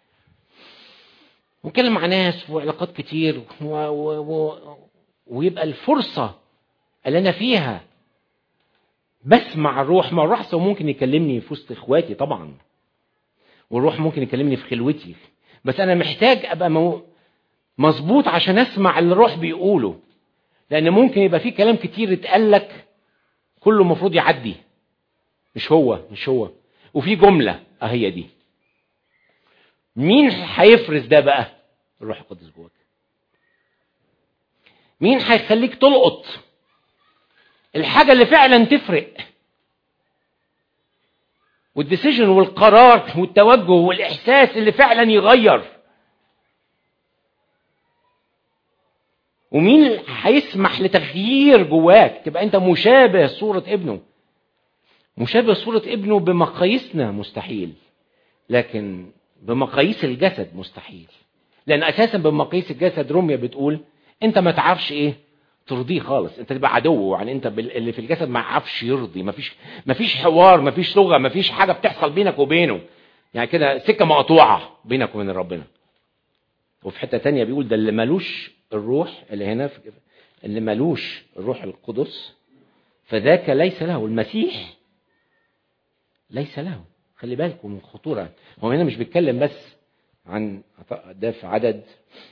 Speaker 1: ونتكلم مع ناس وعلاقات كتير و و و ويبقى الفرصة اللي أنا فيها بسمع الروح ما الروح ممكن يكلمني في وسط إخواتي طبعا والروح ممكن يكلمني في خلوتي بس أنا محتاج أبقى مو... مظبوط عشان أسمع اللي الروح بيقوله لأن ممكن يبقى في كلام كتير اتقال لك كله المفروض يعدي مش هو مش هو وفي جملة أهي دي مين هيفرز ده بقى الروح القدس جواك مين هيخليك تلقط الحاجة اللي فعلا تفرق والديسيجن والقرار والتوجه والإحساس اللي فعلا يغير ومين هيسمح لتغيير جواك تبقى انت مشابه صورة ابنه مشابه صورة ابنه بمقاييسنا مستحيل لكن بمقاييس الجسد مستحيل لان اساسا بمقاييس الجسد رمية بتقول انت ما تعرفش ايه ترضيه خالص انت تبقى عدو يعني انت بال- اللي في الجسد ما يعرفش يرضي ما فيش ما فيش حوار ما فيش لغه ما فيش حاجه بتحصل بينك وبينه يعني كده سكه مقطوعه بينك وبين ربنا وفي حته تانية بيقول ده اللي ملوش الروح اللي هنا في اللي ملوش الروح القدس فذاك ليس له المسيح ليس له خلي بالكم من الخطوره هو هنا مش بيتكلم بس عن ده في عدد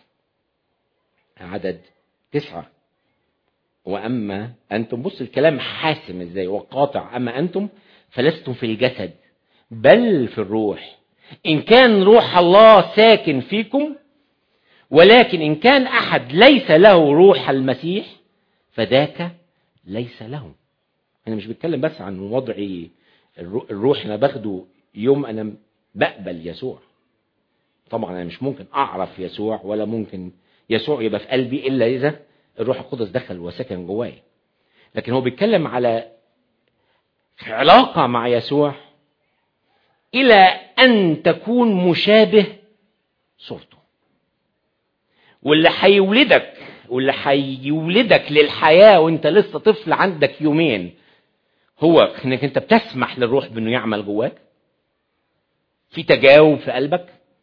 Speaker 1: عدد تسعة وأما أنتم بص الكلام حاسم إزاي وقاطع أما أنتم فلستم في الجسد بل في الروح إن كان روح الله ساكن فيكم ولكن إن كان أحد ليس له روح المسيح فذاك ليس له أنا مش بتكلم بس عن وضعي الرو- الروح أنا باخده يوم أنا بقبل يسوع طبعا أنا مش ممكن أعرف يسوع ولا ممكن يسوع يبقى في قلبي إلا إذا الروح القدس دخل وسكن جوايا لكن هو بيتكلم على علاقة مع يسوع إلى أن تكون مشابه صورته واللي هيولدك واللي هيولدك للحياة وانت لسه طفل عندك يومين هو انك انت بتسمح للروح بانه يعمل جواك في تجاوب في قلبك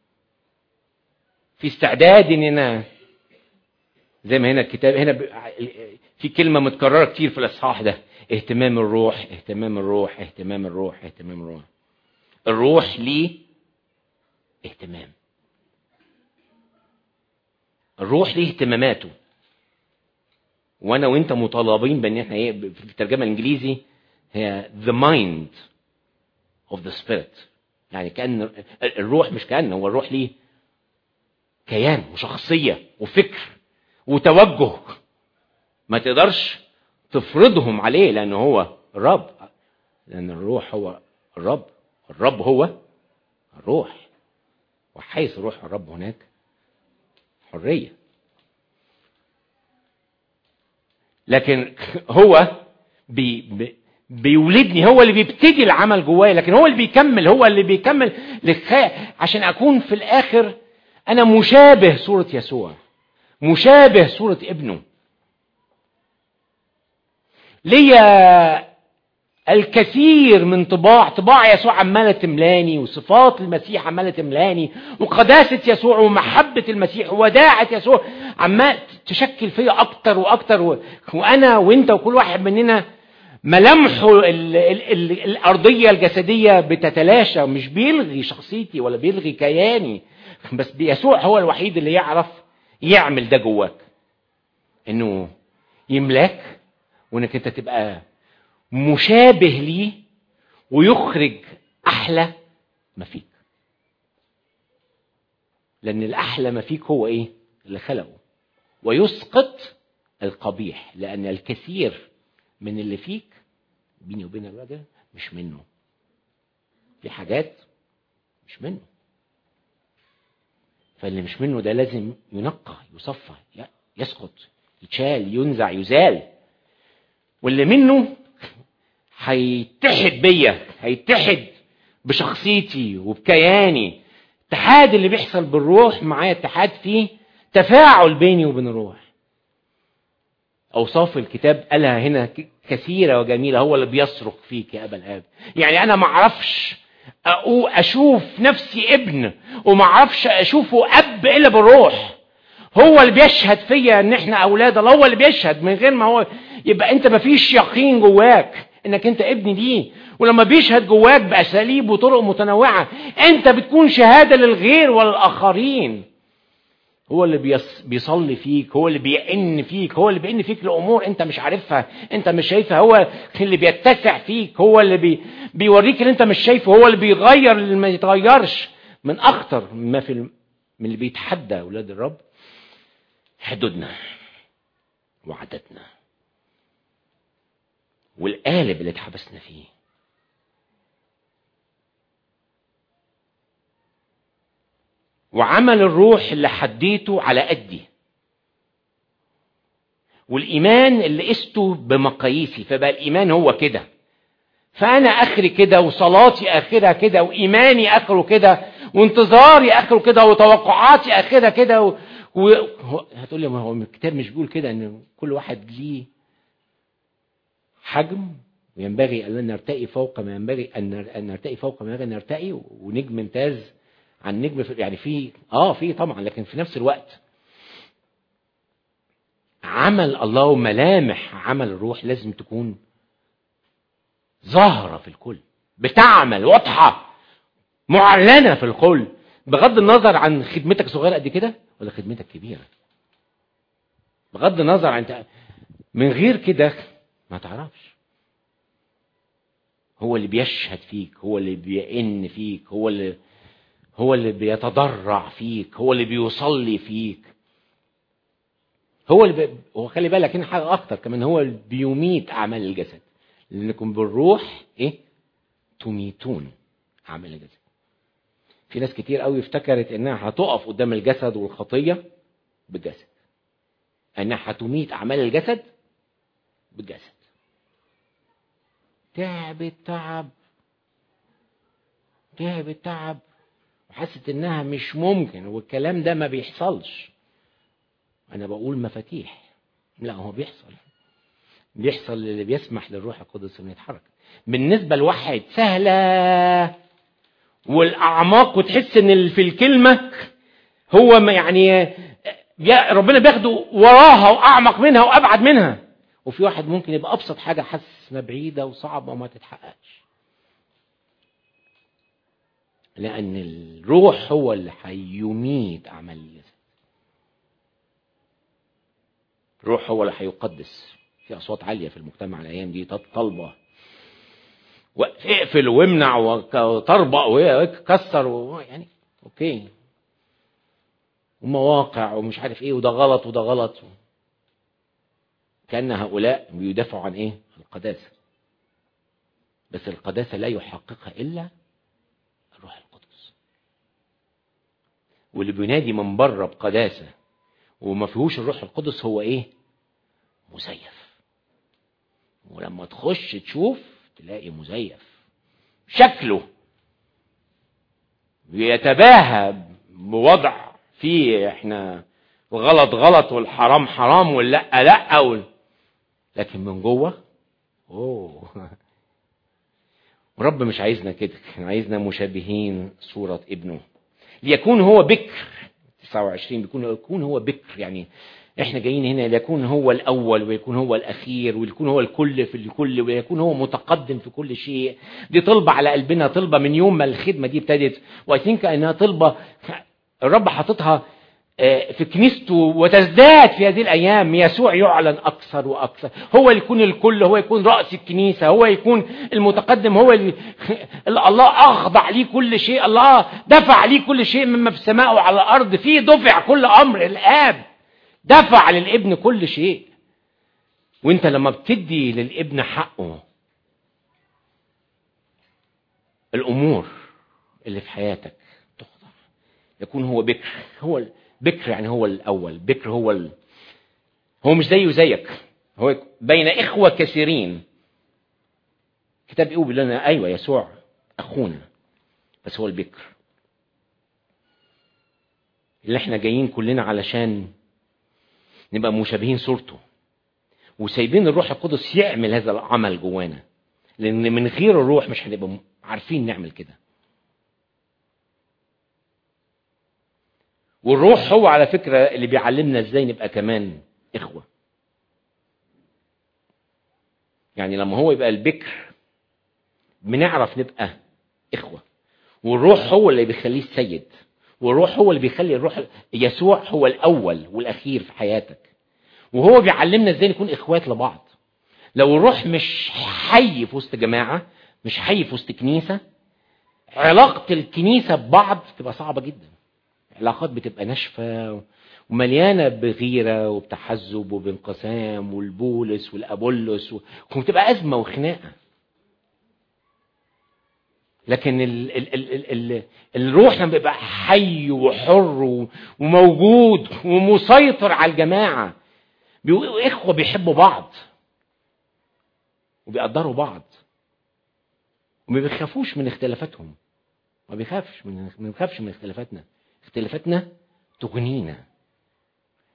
Speaker 1: في استعداد ان انا زي ما هنا الكتاب هنا ب- في كلمه متكرره كتير في الاصحاح ده اهتمام الروح اهتمام الروح اهتمام الروح اهتمام الروح الروح ليه اهتمام الروح ليه اهتماماته وانا وانت مطالبين بان احنا ايه في الترجمه الانجليزي هي the mind of the spirit يعني كان الروح مش كان هو الروح ليه كيان وشخصيه وفكر وتوجه ما تقدرش تفرضهم عليه لان هو الرب لان الروح هو الرب الرب هو الروح وحيث روح الرب هناك حريه لكن هو بي بي بيولدني هو اللي بيبتدي العمل جوايا لكن هو اللي بيكمل هو اللي بيكمل لخ... عشان اكون في الاخر انا مشابه صوره يسوع مشابه صوره ابنه ليا الكثير من طباع طباع يسوع عماله تملاني وصفات المسيح عماله تملاني وقداسه يسوع ومحبه المسيح ووداعه يسوع عمال تشكل فيا اكتر واكتر و... وانا وانت وكل واحد مننا ملامحه ال... ال... ال... الارضيه الجسديه بتتلاشى مش بيلغي شخصيتي ولا بيلغي كياني بس يسوع هو الوحيد اللي يعرف يعمل ده جواك انه يملاك وانك انت تبقى مشابه ليه ويخرج احلى ما فيك لان الاحلى ما فيك هو ايه اللي خلقه ويسقط القبيح لان الكثير من اللي فيك بيني وبين الراجل مش منه في حاجات مش منه فاللي مش منه ده لازم ينقى يصفى يسقط يتشال ينزع يزال واللي منه هيتحد بيا هيتحد بشخصيتي وبكياني اتحاد اللي بيحصل بالروح معايا اتحاد فيه تفاعل بيني وبين الروح اوصاف الكتاب قالها هنا كثيره وجميله هو اللي بيصرخ فيك يا ابا الاب يعني انا ما اعرفش اشوف نفسي ابن وما اعرفش اشوفه اب الا بالروح هو اللي بيشهد فيا ان احنا اولاد الله هو اللي بيشهد من غير ما هو يبقى انت ما فيش يقين جواك انك انت ابن ليه ولما بيشهد جواك باساليب وطرق متنوعه انت بتكون شهاده للغير وللاخرين هو اللي بيص... بيصلي فيك هو اللي بيئن فيك هو اللي بيئن فيك لامور انت مش عارفها انت مش شايفها هو اللي بيتسع فيك هو اللي بي... بيوريك اللي انت مش شايفه هو اللي بيغير اللي ما يتغيرش من اخطر ما في الم... من اللي بيتحدى اولاد الرب حدودنا وعاداتنا والقالب اللي اتحبسنا فيه وعمل الروح اللي حديته على قدي والايمان اللي قسته بمقاييسي فبقى الايمان هو كده فانا اخري كده وصلاتي اخرها كده وايماني اخره كده وانتظاري اخره كده وتوقعاتي اخرها كده و... هتقول لي ما هو الكتاب مش بيقول كده ان كل واحد ليه حجم وينبغي ان نرتقي فوق ما ينبغي ان نرتقي فوق ما ينبغي ان نرتقي ونجم امتاز عن نجم في يعني في اه في طبعا لكن في نفس الوقت عمل الله وملامح عمل الروح لازم تكون ظاهرة في الكل بتعمل واضحة معلنة في الكل بغض النظر عن خدمتك صغيرة قد كده ولا خدمتك كبيرة بغض النظر عن من غير كده ما تعرفش هو اللي بيشهد فيك هو اللي بيئن فيك هو اللي هو اللي بيتضرع فيك هو اللي بيصلي فيك هو اللي بي... هو خلي بالك هنا حاجه اخطر كمان هو اللي بيميت اعمال الجسد لانكم بالروح ايه تميتون اعمال الجسد في ناس كتير قوي افتكرت انها هتقف قدام الجسد والخطيه بالجسد انها هتميت اعمال الجسد بالجسد تعبت تعب تعبت تعب وحست انها مش ممكن والكلام ده ما بيحصلش انا بقول مفاتيح لا هو بيحصل بيحصل اللي بيسمح للروح القدس انه يتحرك بالنسبه لواحد سهله والاعماق وتحس ان في الكلمه هو ما يعني ربنا بياخده وراها واعمق منها وابعد منها وفي واحد ممكن يبقى ابسط حاجه حاسس انها بعيده وصعبه وما تتحققش لان الروح هو اللي هيميت اعمال الجسد الروح هو اللي هيقدس في اصوات عاليه في المجتمع الايام دي طالبه اقفل وامنع وتربق وكسر و... يعني اوكي ومواقع ومش عارف ايه وده غلط وده غلط كان هؤلاء بيدافعوا عن ايه القداسه بس القداسه لا يحققها الا الروح القدس واللي بينادي من بره بقداسه وما فيهوش الروح القدس هو ايه مزيف ولما تخش تشوف تلاقي مزيف شكله بيتباهى بوضع فيه احنا الغلط غلط والحرام حرام واللا لا وال... لكن من جوه اوه ورب مش عايزنا كده عايزنا مشابهين صورة ابنه ليكون هو بكر 29 بيكون يكون هو بكر يعني احنا جايين هنا ليكون هو الاول ويكون هو الاخير ويكون هو الكل في الكل ويكون هو متقدم في كل شيء دي طلبة على قلبنا طلبة من يوم ما الخدمة دي ابتدت واي ثينك انها طلبة الرب حاططها في كنيسته وتزداد في هذه الايام يسوع يعلن اكثر واكثر هو اللي يكون الكل هو يكون راس الكنيسه هو يكون المتقدم هو اللي الله اخضع ليه كل شيء الله دفع ليه كل شيء مما في السماء وعلى الارض فيه دفع كل امر الاب دفع للابن كل شيء وانت لما بتدي للابن حقه الامور اللي في حياتك تخضع يكون هو بكر هو بكر يعني هو الاول بكر هو ال... هو مش زيه زيك هو بين اخوه كثيرين كتاب يقول لنا ايوه يسوع اخونا بس هو البكر اللي احنا جايين كلنا علشان نبقى مشابهين صورته وسايبين الروح القدس يعمل هذا العمل جوانا لان من غير الروح مش هنبقى عارفين نعمل كده والروح هو على فكرة اللي بيعلمنا ازاي نبقى كمان اخوة يعني لما هو يبقى البكر بنعرف نبقى اخوة والروح هو اللي بيخليه السيد والروح هو اللي بيخلي الروح يسوع هو الاول والاخير في حياتك وهو بيعلمنا ازاي نكون اخوات لبعض لو الروح مش حي في وسط جماعة مش حي في وسط كنيسة علاقة الكنيسة ببعض تبقى صعبة جدا علاقات بتبقى ناشفة ومليانة بغيرة وبتحزب وبانقسام والبولس والأبولس وبتبقى أزمة وخناقة لكن ال ال ال ال ال الروح لما بيبقى حي وحر وموجود ومسيطر على الجماعة بيبقوا إخوة بيحبوا بعض وبيقدروا بعض وما بيخافوش من اختلافاتهم ما بيخافش من ما بيخافش من اختلافاتنا اختلافاتنا تغنينا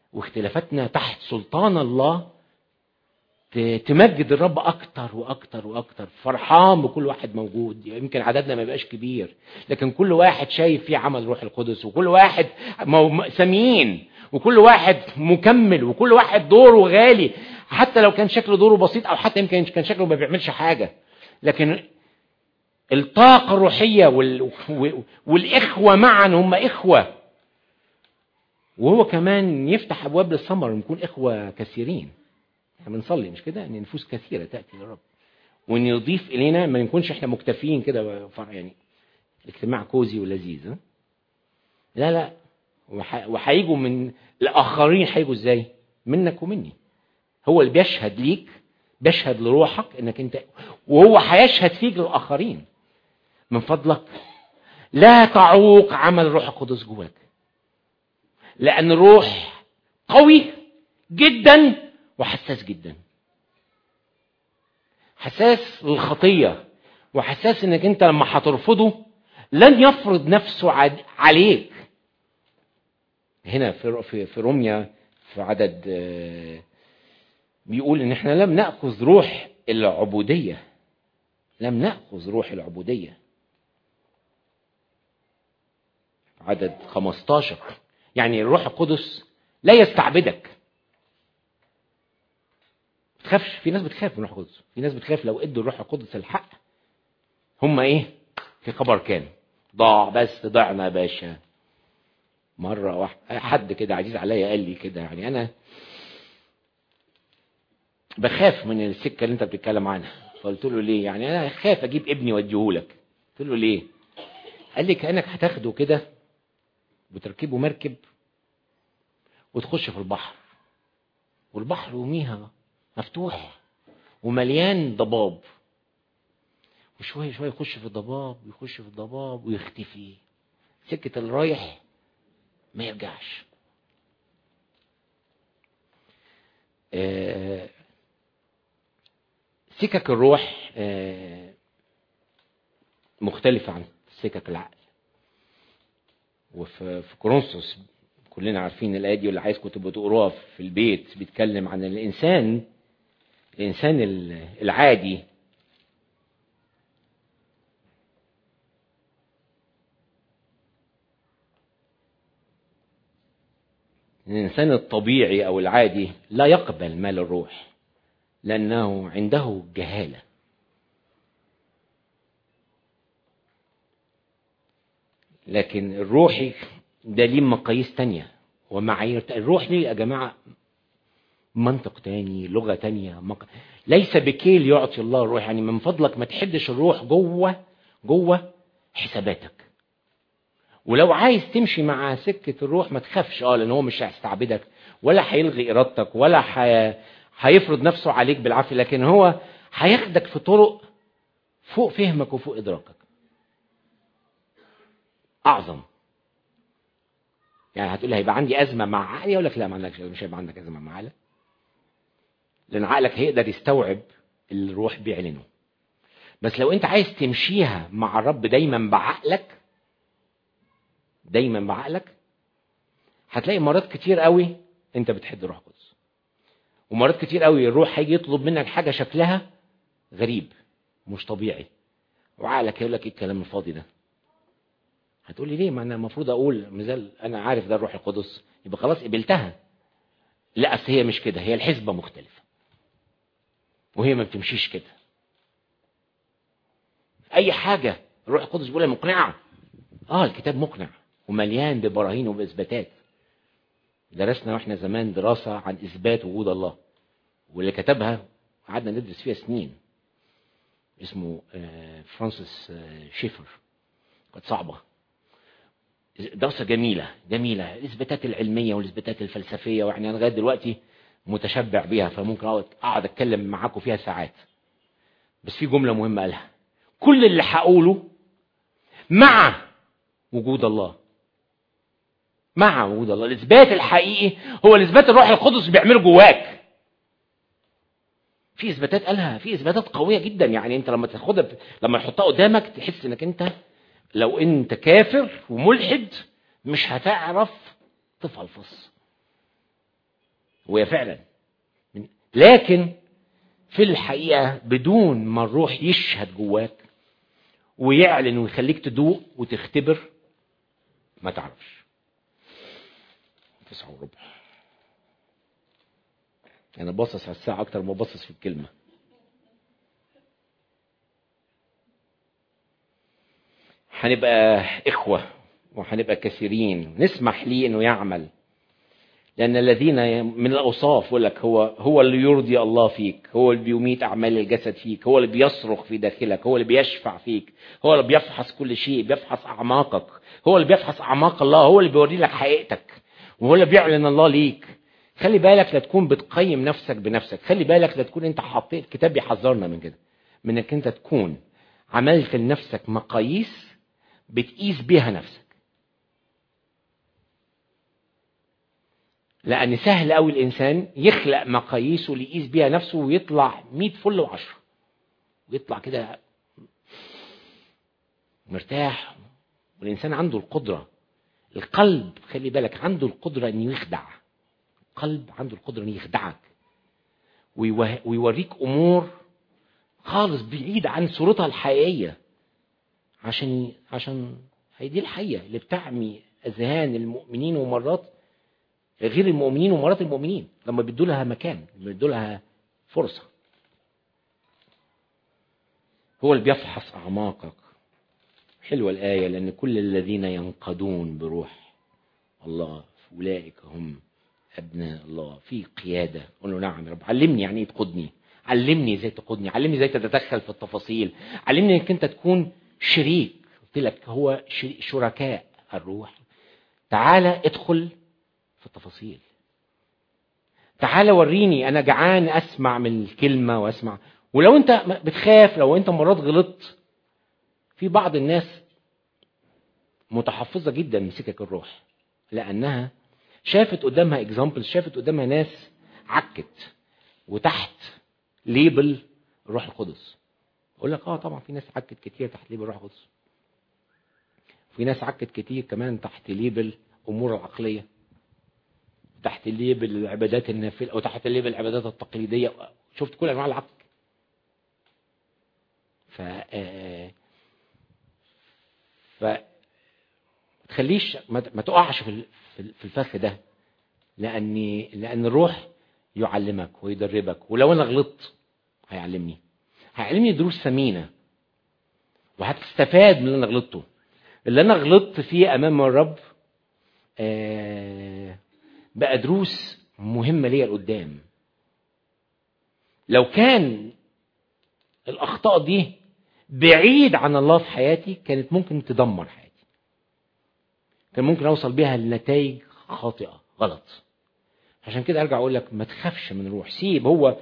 Speaker 1: واختلافاتنا تحت سلطان الله ت- تمجد الرب اكتر واكتر واكتر فرحان بكل واحد موجود يمكن عددنا ما يبقاش كبير لكن كل واحد شايف فيه عمل روح القدس وكل واحد مو- سمين وكل واحد مكمل وكل واحد دوره غالي حتى لو كان شكله دوره بسيط او حتى يمكن كان شكله ما بيعملش حاجه لكن الطاقه الروحيه وال... والاخوه معا هم اخوه وهو كمان يفتح ابواب للثمر ونكون اخوه كثيرين احنا بنصلي مش كده ان نفوس كثيره تاتي للرب وان يضيف الينا ما نكونش احنا مكتفيين كده فرع يعني اجتماع كوزي ولذيذ ها؟ لا لا وح- وهيجوا من الاخرين هيجوا ازاي منك ومني هو اللي بيشهد ليك بيشهد لروحك انك انت وهو هيشهد فيك للاخرين من فضلك لا تعوق عمل الروح القدس جواك لان الروح قوي جدا وحساس جدا حساس للخطيه وحساس انك انت لما هترفضه لن يفرض نفسه عد- عليك هنا في في في روميا في عدد آه، بيقول ان احنا لم ناخذ روح العبوديه لم ناخذ روح العبوديه عدد 15 يعني الروح القدس لا يستعبدك ما تخافش في ناس بتخاف من الروح القدس في ناس بتخاف لو ادوا الروح القدس الحق هم ايه في خبر كان ضاع بس ضعنا يا باشا مره واحده حد كده عزيز عليا قال لي كده يعني انا بخاف من السكه اللي انت بتتكلم عنها فقلت له ليه يعني انا خايف اجيب ابني واديهولك قلت له ليه قال لي كانك هتاخده كده وتركبه مركب وتخش في البحر والبحر يوميها مفتوح ومليان ضباب وشويه شويه يخش في الضباب ويخش في الضباب ويختفي سكه اللي رايح ما يرجعش آه، سكك الروح آه، مختلفة عن سكك العقل وفي في كورنثوس كلنا عارفين الآية دي واللي عايزكم تبقوا تقروها في البيت بيتكلم عن الإنسان الإنسان ال- العادي الإنسان الطبيعي أو العادي لا يقبل مال الروح لأنه عنده جهالة لكن الروحي ده ليه مقاييس تانية ومعايير تانية. الروح ليه يا جماعة منطق تاني لغة تانية مق... ليس بكيل يعطي الله الروح يعني من فضلك ما تحدش الروح جوه جوه حساباتك ولو عايز تمشي مع سكة الروح ما تخافش اه لان هو مش هيستعبدك ولا هيلغي ارادتك ولا حي... هيفرض نفسه عليك بالعافية لكن هو هياخدك في طرق فوق فهمك وفوق ادراكك اعظم يعني هتقول هيبقى عندي ازمه مع عقلي اقول لك لا ما عندكش مش هيبقى عندك ازمه مع عقلك لان عقلك هيقدر يستوعب اللي الروح بيعلنه بس لو انت عايز تمشيها مع الرب دايما بعقلك دايما بعقلك هتلاقي مرات كتير قوي انت بتحب الروح القدس ومرات كتير قوي الروح هيجي يطلب منك حاجه شكلها غريب مش طبيعي وعقلك هيقول لك ايه الكلام الفاضي ده هتقول لي ليه ما انا المفروض اقول مثال انا عارف ده الروح القدس يبقى خلاص قبلتها لا اصل هي مش كده هي الحسبه مختلفه وهي ما بتمشيش كده اي حاجه الروح القدس بيقولها مقنعه اه الكتاب مقنع ومليان ببراهين وباثباتات درسنا واحنا زمان دراسه عن اثبات وجود الله واللي كتبها قعدنا ندرس فيها سنين اسمه آه، فرانسيس آه، شيفر كانت صعبه دراسه جميله جميله الاثباتات العلميه والاثباتات الفلسفيه واحنا لغايه دلوقتي متشبع بيها فممكن اقعد اقعد اتكلم معاكم فيها ساعات بس في جمله مهمه قالها كل اللي هقوله مع وجود الله مع وجود الله الاثبات الحقيقي هو الاثبات الروح القدس بيعمله جواك في اثباتات قالها في اثباتات قويه جدا يعني انت لما تاخدها لما يحطها قدامك تحس انك انت لو انت كافر وملحد مش هتعرف تفلفص هو فعلا لكن في الحقيقة بدون ما الروح يشهد جواك ويعلن ويخليك تدوق وتختبر ما تعرفش تسعة وربع انا باصص على الساعة اكتر ما باصص في الكلمة هنبقى اخوة وهنبقى كثيرين نسمح ليه انه يعمل لأن الذين من الأوصاف يقول لك هو هو اللي يرضي الله فيك، هو اللي بيميت أعمال الجسد فيك، هو اللي بيصرخ في داخلك، هو اللي بيشفع فيك، هو اللي بيفحص كل شيء، بيفحص أعماقك، هو اللي بيفحص أعماق الله، هو اللي بيوري لك حقيقتك، وهو اللي بيعلن الله ليك. خلي بالك لا تكون بتقيم نفسك بنفسك، خلي بالك لا تكون أنت حطيت الكتاب بيحذرنا من كده، من إنك أنت تكون عملت لنفسك مقاييس بتقيس بيها نفسك. لأن سهل أوي الإنسان يخلق مقاييسه اللي يقيس بيها نفسه ويطلع 100 فل وعشرة ويطلع كده مرتاح والإنسان عنده القدرة القلب خلي بالك عنده القدرة إنه يخدع القلب عنده القدرة إنه يخدعك ويوريك أمور خالص بعيد عن صورتها الحقيقية عشان عشان هي دي الحقيقة اللي بتعمي أذهان المؤمنين ومرات غير المؤمنين ومرات المؤمنين لما بيدوا لها مكان بيدوا لها فرصة هو اللي بيفحص أعماقك حلوة الآية لأن كل الذين ينقضون بروح الله أولئك هم أبناء الله في قيادة قل له نعم يا رب علمني يعني إيه تقودني علمني ازاي تقودني علمني ازاي تتدخل في التفاصيل علمني انك انت تكون شريك قلت لك هو شركاء الروح تعالى ادخل في التفاصيل تعالى وريني انا جعان اسمع من الكلمه واسمع ولو انت بتخاف لو انت مرات غلطت في بعض الناس متحفظه جدا من سكك الروح لانها شافت قدامها اكزامبلز شافت قدامها ناس عكت وتحت ليبل الروح القدس اقول لك اه طبعا في ناس عكت كتير تحت ليبل الروح القدس في ناس عكت كتير كمان تحت ليبل امور العقليه تحت ليبل العبادات النافله او تحت ليبل العبادات التقليديه شفت كل انواع العك ف ف تخليش ما تقعش في في الفخ ده لان لان الروح يعلمك ويدربك ولو انا غلطت هيعلمني هيعلمني دروس ثمينه وهتستفاد من اللي انا غلطته اللي انا غلطت فيه امام الرب آه بقى دروس مهمه ليا لقدام لو كان الاخطاء دي بعيد عن الله في حياتي كانت ممكن تدمر حياتي كان ممكن اوصل بيها لنتائج خاطئه غلط عشان كده ارجع اقول لك ما تخافش من الروح سيب هو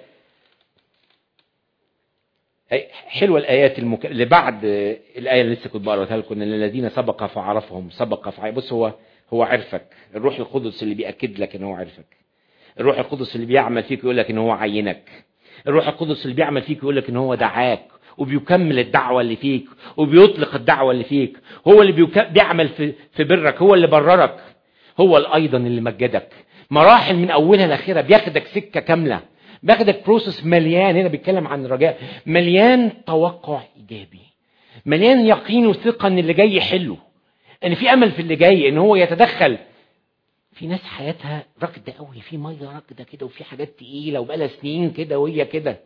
Speaker 1: حلوه الايات المك... اللي بعد الايه اللي لسه كنت بقراها لكم ان الذين سبق فعرفهم سبق فعرف بص هو هو عرفك الروح القدس اللي بيأكد لك ان هو عرفك الروح القدس اللي بيعمل فيك يقول لك ان هو عينك الروح القدس اللي بيعمل فيك يقول لك ان هو دعاك وبيكمل الدعوة اللي فيك وبيطلق الدعوة اللي فيك هو اللي بيك... بيعمل في... في برك هو اللي بررك هو ايضا اللي مجدك مراحل من اولها لاخرها بياخدك سكة كاملة بياخدك بروسس مليان هنا بيتكلم عن رجاء مليان توقع ايجابي مليان يقين وثقة ان اللي جاي حلو ان في امل في اللي جاي ان هو يتدخل في ناس حياتها راكده قوي في ميه راكده كده وفي حاجات تقيله وبقالها سنين كده وهي كده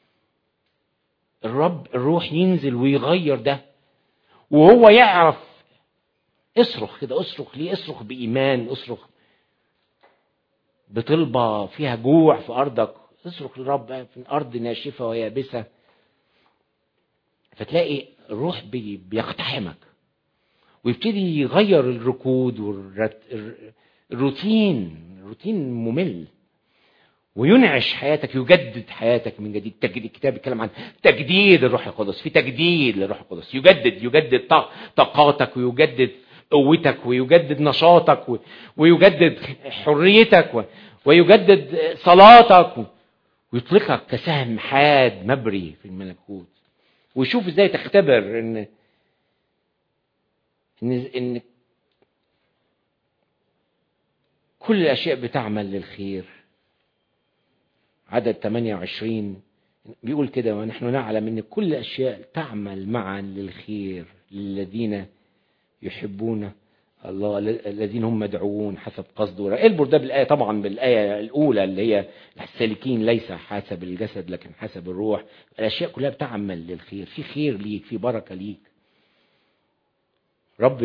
Speaker 1: الرب الروح ينزل ويغير ده وهو يعرف اصرخ كده اصرخ ليه اصرخ بايمان اصرخ بطلبه فيها جوع في ارضك اصرخ للرب في ارض ناشفه ويابسه فتلاقي الروح بي بيقتحمك ويبتدي يغير الركود والروتين الروتين ممل وينعش حياتك يجدد حياتك من جديد تجديد الكتاب بيتكلم عن تجديد الروح القدس في تجديد للروح القدس يجدد يجدد طاقاتك ويجدد قوتك ويجدد نشاطك ويجدد حريتك ويجدد صلاتك ويطلقك كسهم حاد مبري في الملكوت ويشوف ازاي تختبر ان ان ان كل الاشياء بتعمل للخير عدد 28 بيقول كده ونحن نعلم ان كل الاشياء تعمل معا للخير للذين يحبون الله الذين هم مدعوون حسب قصده البر ده بالايه طبعا بالايه الاولى اللي هي السالكين ليس حسب الجسد لكن حسب الروح الاشياء كلها بتعمل للخير في خير ليك في بركه ليك رب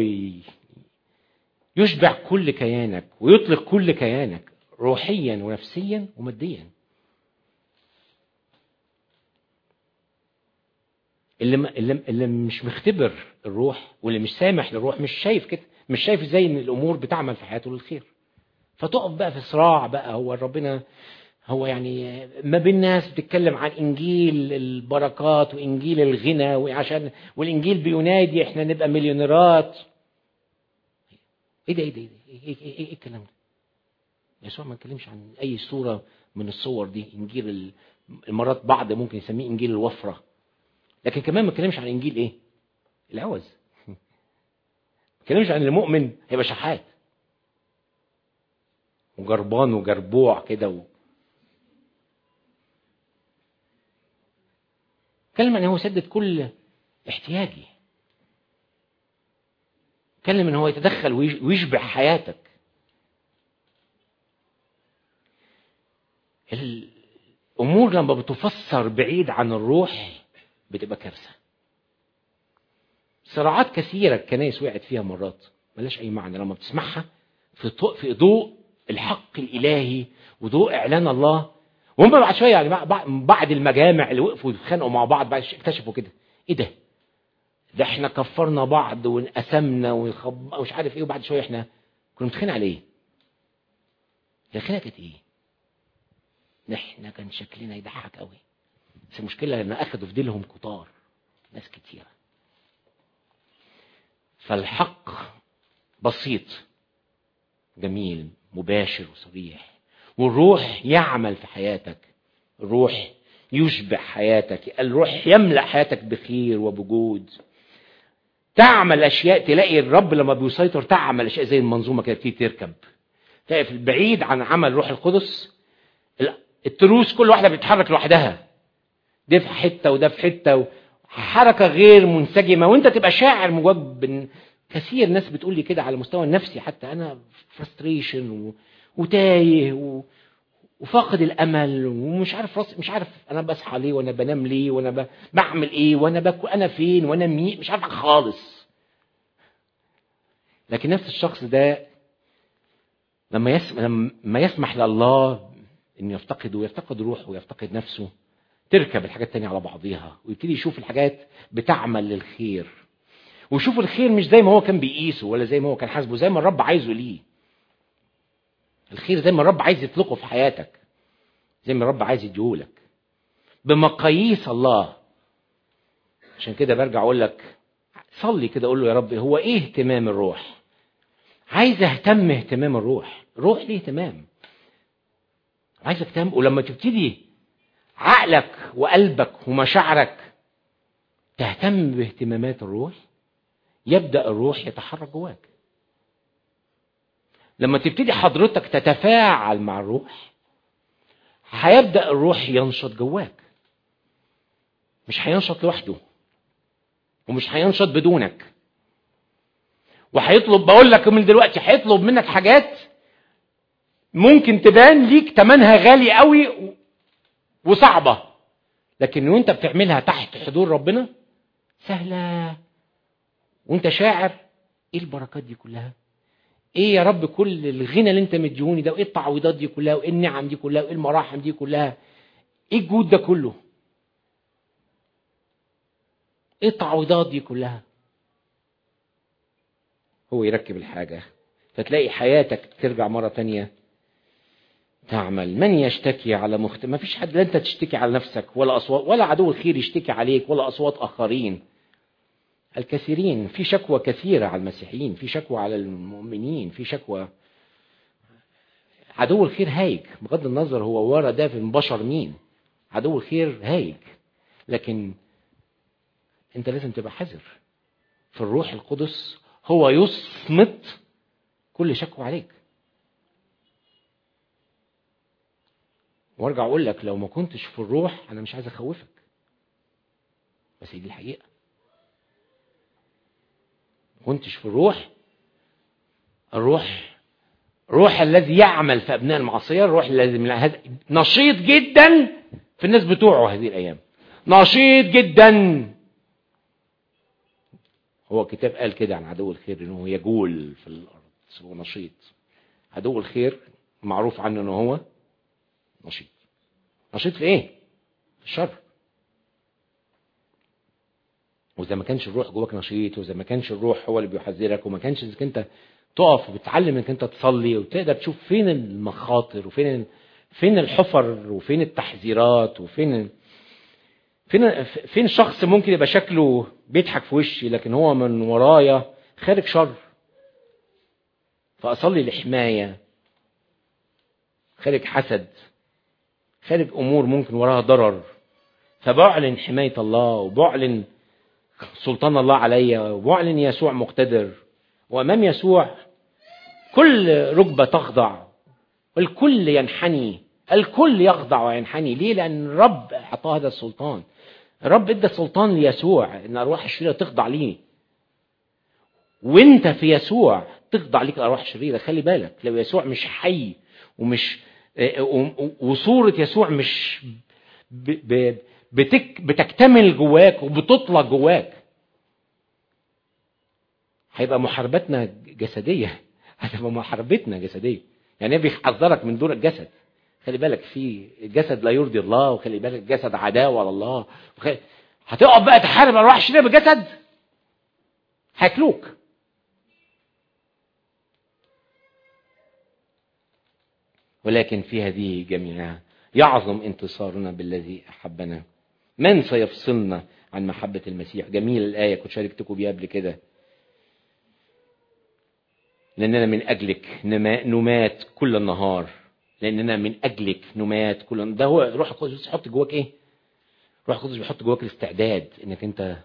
Speaker 1: يشبع كل كيانك ويطلق كل كيانك روحيا ونفسيا وماديا اللي اللي اللي مش مختبر الروح واللي مش سامح للروح مش شايف كده مش شايف ازاي ان الامور بتعمل في حياته للخير فتقف بقى في صراع بقى هو ربنا هو يعني ما بين ناس بتتكلم عن انجيل البركات وانجيل الغنى وعشان والانجيل بينادي احنا نبقى مليونيرات ايه ده ايه ده ايه ده ايه, إيه, إيه الكلام ده يسوع ما اتكلمش عن اي صوره من الصور دي انجيل المرات بعض ممكن يسميه انجيل الوفره لكن كمان ما اتكلمش عن انجيل ايه العوز ما اتكلمش عن المؤمن هيبقى شحات وجربان وجربوع كده و... اتكلم ان هو سدد كل احتياجي اتكلم ان هو يتدخل ويشبع حياتك الامور لما بتفسر بعيد عن الروح بتبقى كارثه صراعات كثيره الكنائس وقعت فيها مرات ملاش اي معنى لما بتسمعها في في ضوء الحق الالهي وضوء اعلان الله وهم بعد شويه يعني بعد المجامع اللي وقفوا يتخانقوا مع بعض بعد اكتشفوا كده ايه ده؟ ده احنا كفرنا بعض وانقسمنا وخب... ومش عارف ايه وبعد شويه احنا كنا متخانق على ايه؟ هي الخناقه كانت ايه؟ احنا كان شكلنا يضحك قوي بس المشكله ان اخدوا في ديلهم كتار ناس كتيره فالحق بسيط جميل مباشر وصريح والروح يعمل في حياتك الروح يشبع حياتك الروح يملأ حياتك بخير وبجود تعمل اشياء تلاقي الرب لما بيسيطر تعمل اشياء زي المنظومه كده بتيجي تركب تلاقي في البعيد عن عمل الروح القدس التروس كل واحده بتتحرك لوحدها ده في حته وده في حته حركه غير منسجمه وانت تبقى شاعر مواجب كثير ناس بتقول لي كده على المستوى النفسي حتى انا فرستريشن و... وتايه و... وفاقد الامل ومش عارف راسي مش عارف انا بصحى ليه وانا بنام ليه وانا ب... بعمل ايه وانا باكل انا فين وانا مين مش عارف خالص لكن نفس الشخص ده لما يسمح لما يسمح لله انه يفتقد ويفتقد روحه ويفتقد نفسه تركب الحاجات التانية على بعضيها ويبتدي يشوف الحاجات بتعمل للخير ويشوف الخير مش زي ما هو كان بيقيسه ولا زي ما هو كان حاسبه زي ما الرب عايزه ليه الخير زي ما الرب عايز يطلقه في حياتك زي ما الرب عايز يديهولك بمقاييس الله عشان كده برجع اقول لك صلي كده اقول له يا رب هو ايه اهتمام الروح عايز اهتم اهتمام الروح الروح ليه اهتمام عايزك تهتم ولما تبتدي عقلك وقلبك ومشاعرك تهتم باهتمامات الروح يبدا الروح يتحرك جواك لما تبتدي حضرتك تتفاعل مع الروح هيبدا الروح ينشط جواك مش هينشط لوحده ومش هينشط بدونك وهيطلب بقول لك من دلوقتي هيطلب منك حاجات ممكن تبان ليك تمنها غالي قوي وصعبة لكن وانت بتعملها تحت حضور ربنا سهلة وانت شاعر ايه البركات دي كلها ايه يا رب كل الغنى اللي انت مديهوني ده وايه التعويضات دي كلها وايه النعم دي كلها وايه المراحم دي كلها ايه الجود ده كله ايه التعويضات دي كلها هو يركب الحاجة فتلاقي حياتك ترجع مرة تانية تعمل من يشتكي على مخت ما فيش حد لا انت تشتكي على نفسك ولا اصوات ولا عدو الخير يشتكي عليك ولا اصوات اخرين الكثيرين في شكوى كثيره على المسيحيين في شكوى على المؤمنين في شكوى عدو الخير هايج بغض النظر هو ورا ده في البشر مين عدو الخير هايج لكن انت لازم تبقى حذر في الروح القدس هو يصمت كل شكوى عليك وارجع اقول لك لو ما كنتش في الروح انا مش عايز اخوفك بس هي دي الحقيقه ما كنتش في الروح الروح روح الذي يعمل في ابناء المعصيه الروح الذي من هذا نشيط جدا في الناس بتوعه هذه الايام نشيط جدا هو الكتاب قال كده عن عدو الخير انه يجول في الارض هو نشيط عدو الخير معروف عنه انه هو نشيط نشيط في ايه في الشر واذا ما كانش الروح جواك نشيط واذا ما كانش الروح هو اللي بيحذرك وما كانش اذا انت تقف وبتتعلم انك انت تصلي وتقدر تشوف فين المخاطر وفين فين الحفر وفين التحذيرات وفين فين فين شخص ممكن يبقى شكله بيضحك في وشي لكن هو من ورايا خارج شر فاصلي لحمايه خارج حسد خارج امور ممكن وراها ضرر فبعلن حمايه الله وبعلن سلطان الله عليا وبعلن يسوع مقتدر وامام يسوع كل ركبه تخضع والكل ينحني الكل يخضع وينحني ليه لان الرب اعطاه هذا السلطان الرب ادى سلطان ليسوع ان ارواح الشريره تخضع ليه وانت في يسوع تخضع ليك الارواح الشريره خلي بالك لو يسوع مش حي ومش وصوره يسوع مش بتك بتكتمل جواك وبتطلق جواك هيبقى محاربتنا جسديه هتبقى محاربتنا جسديه يعني بيحذرك من دور الجسد خلي بالك في الجسد لا يرضي الله وخلي بالك الجسد عداوه لله وخلي... هتقف بقى تحارب ارواح الشريره بالجسد هياكلوك ولكن في هذه جميعها يعظم انتصارنا بالذي احبنا من سيفصلنا عن محبة المسيح جميل الآية كنت شاركتكم بيها قبل كده لأننا من أجلك نمات كل النهار لأننا من أجلك نمات كل ده هو روح القدس يحط جواك إيه؟ روح القدس بيحط جواك الاستعداد إنك أنت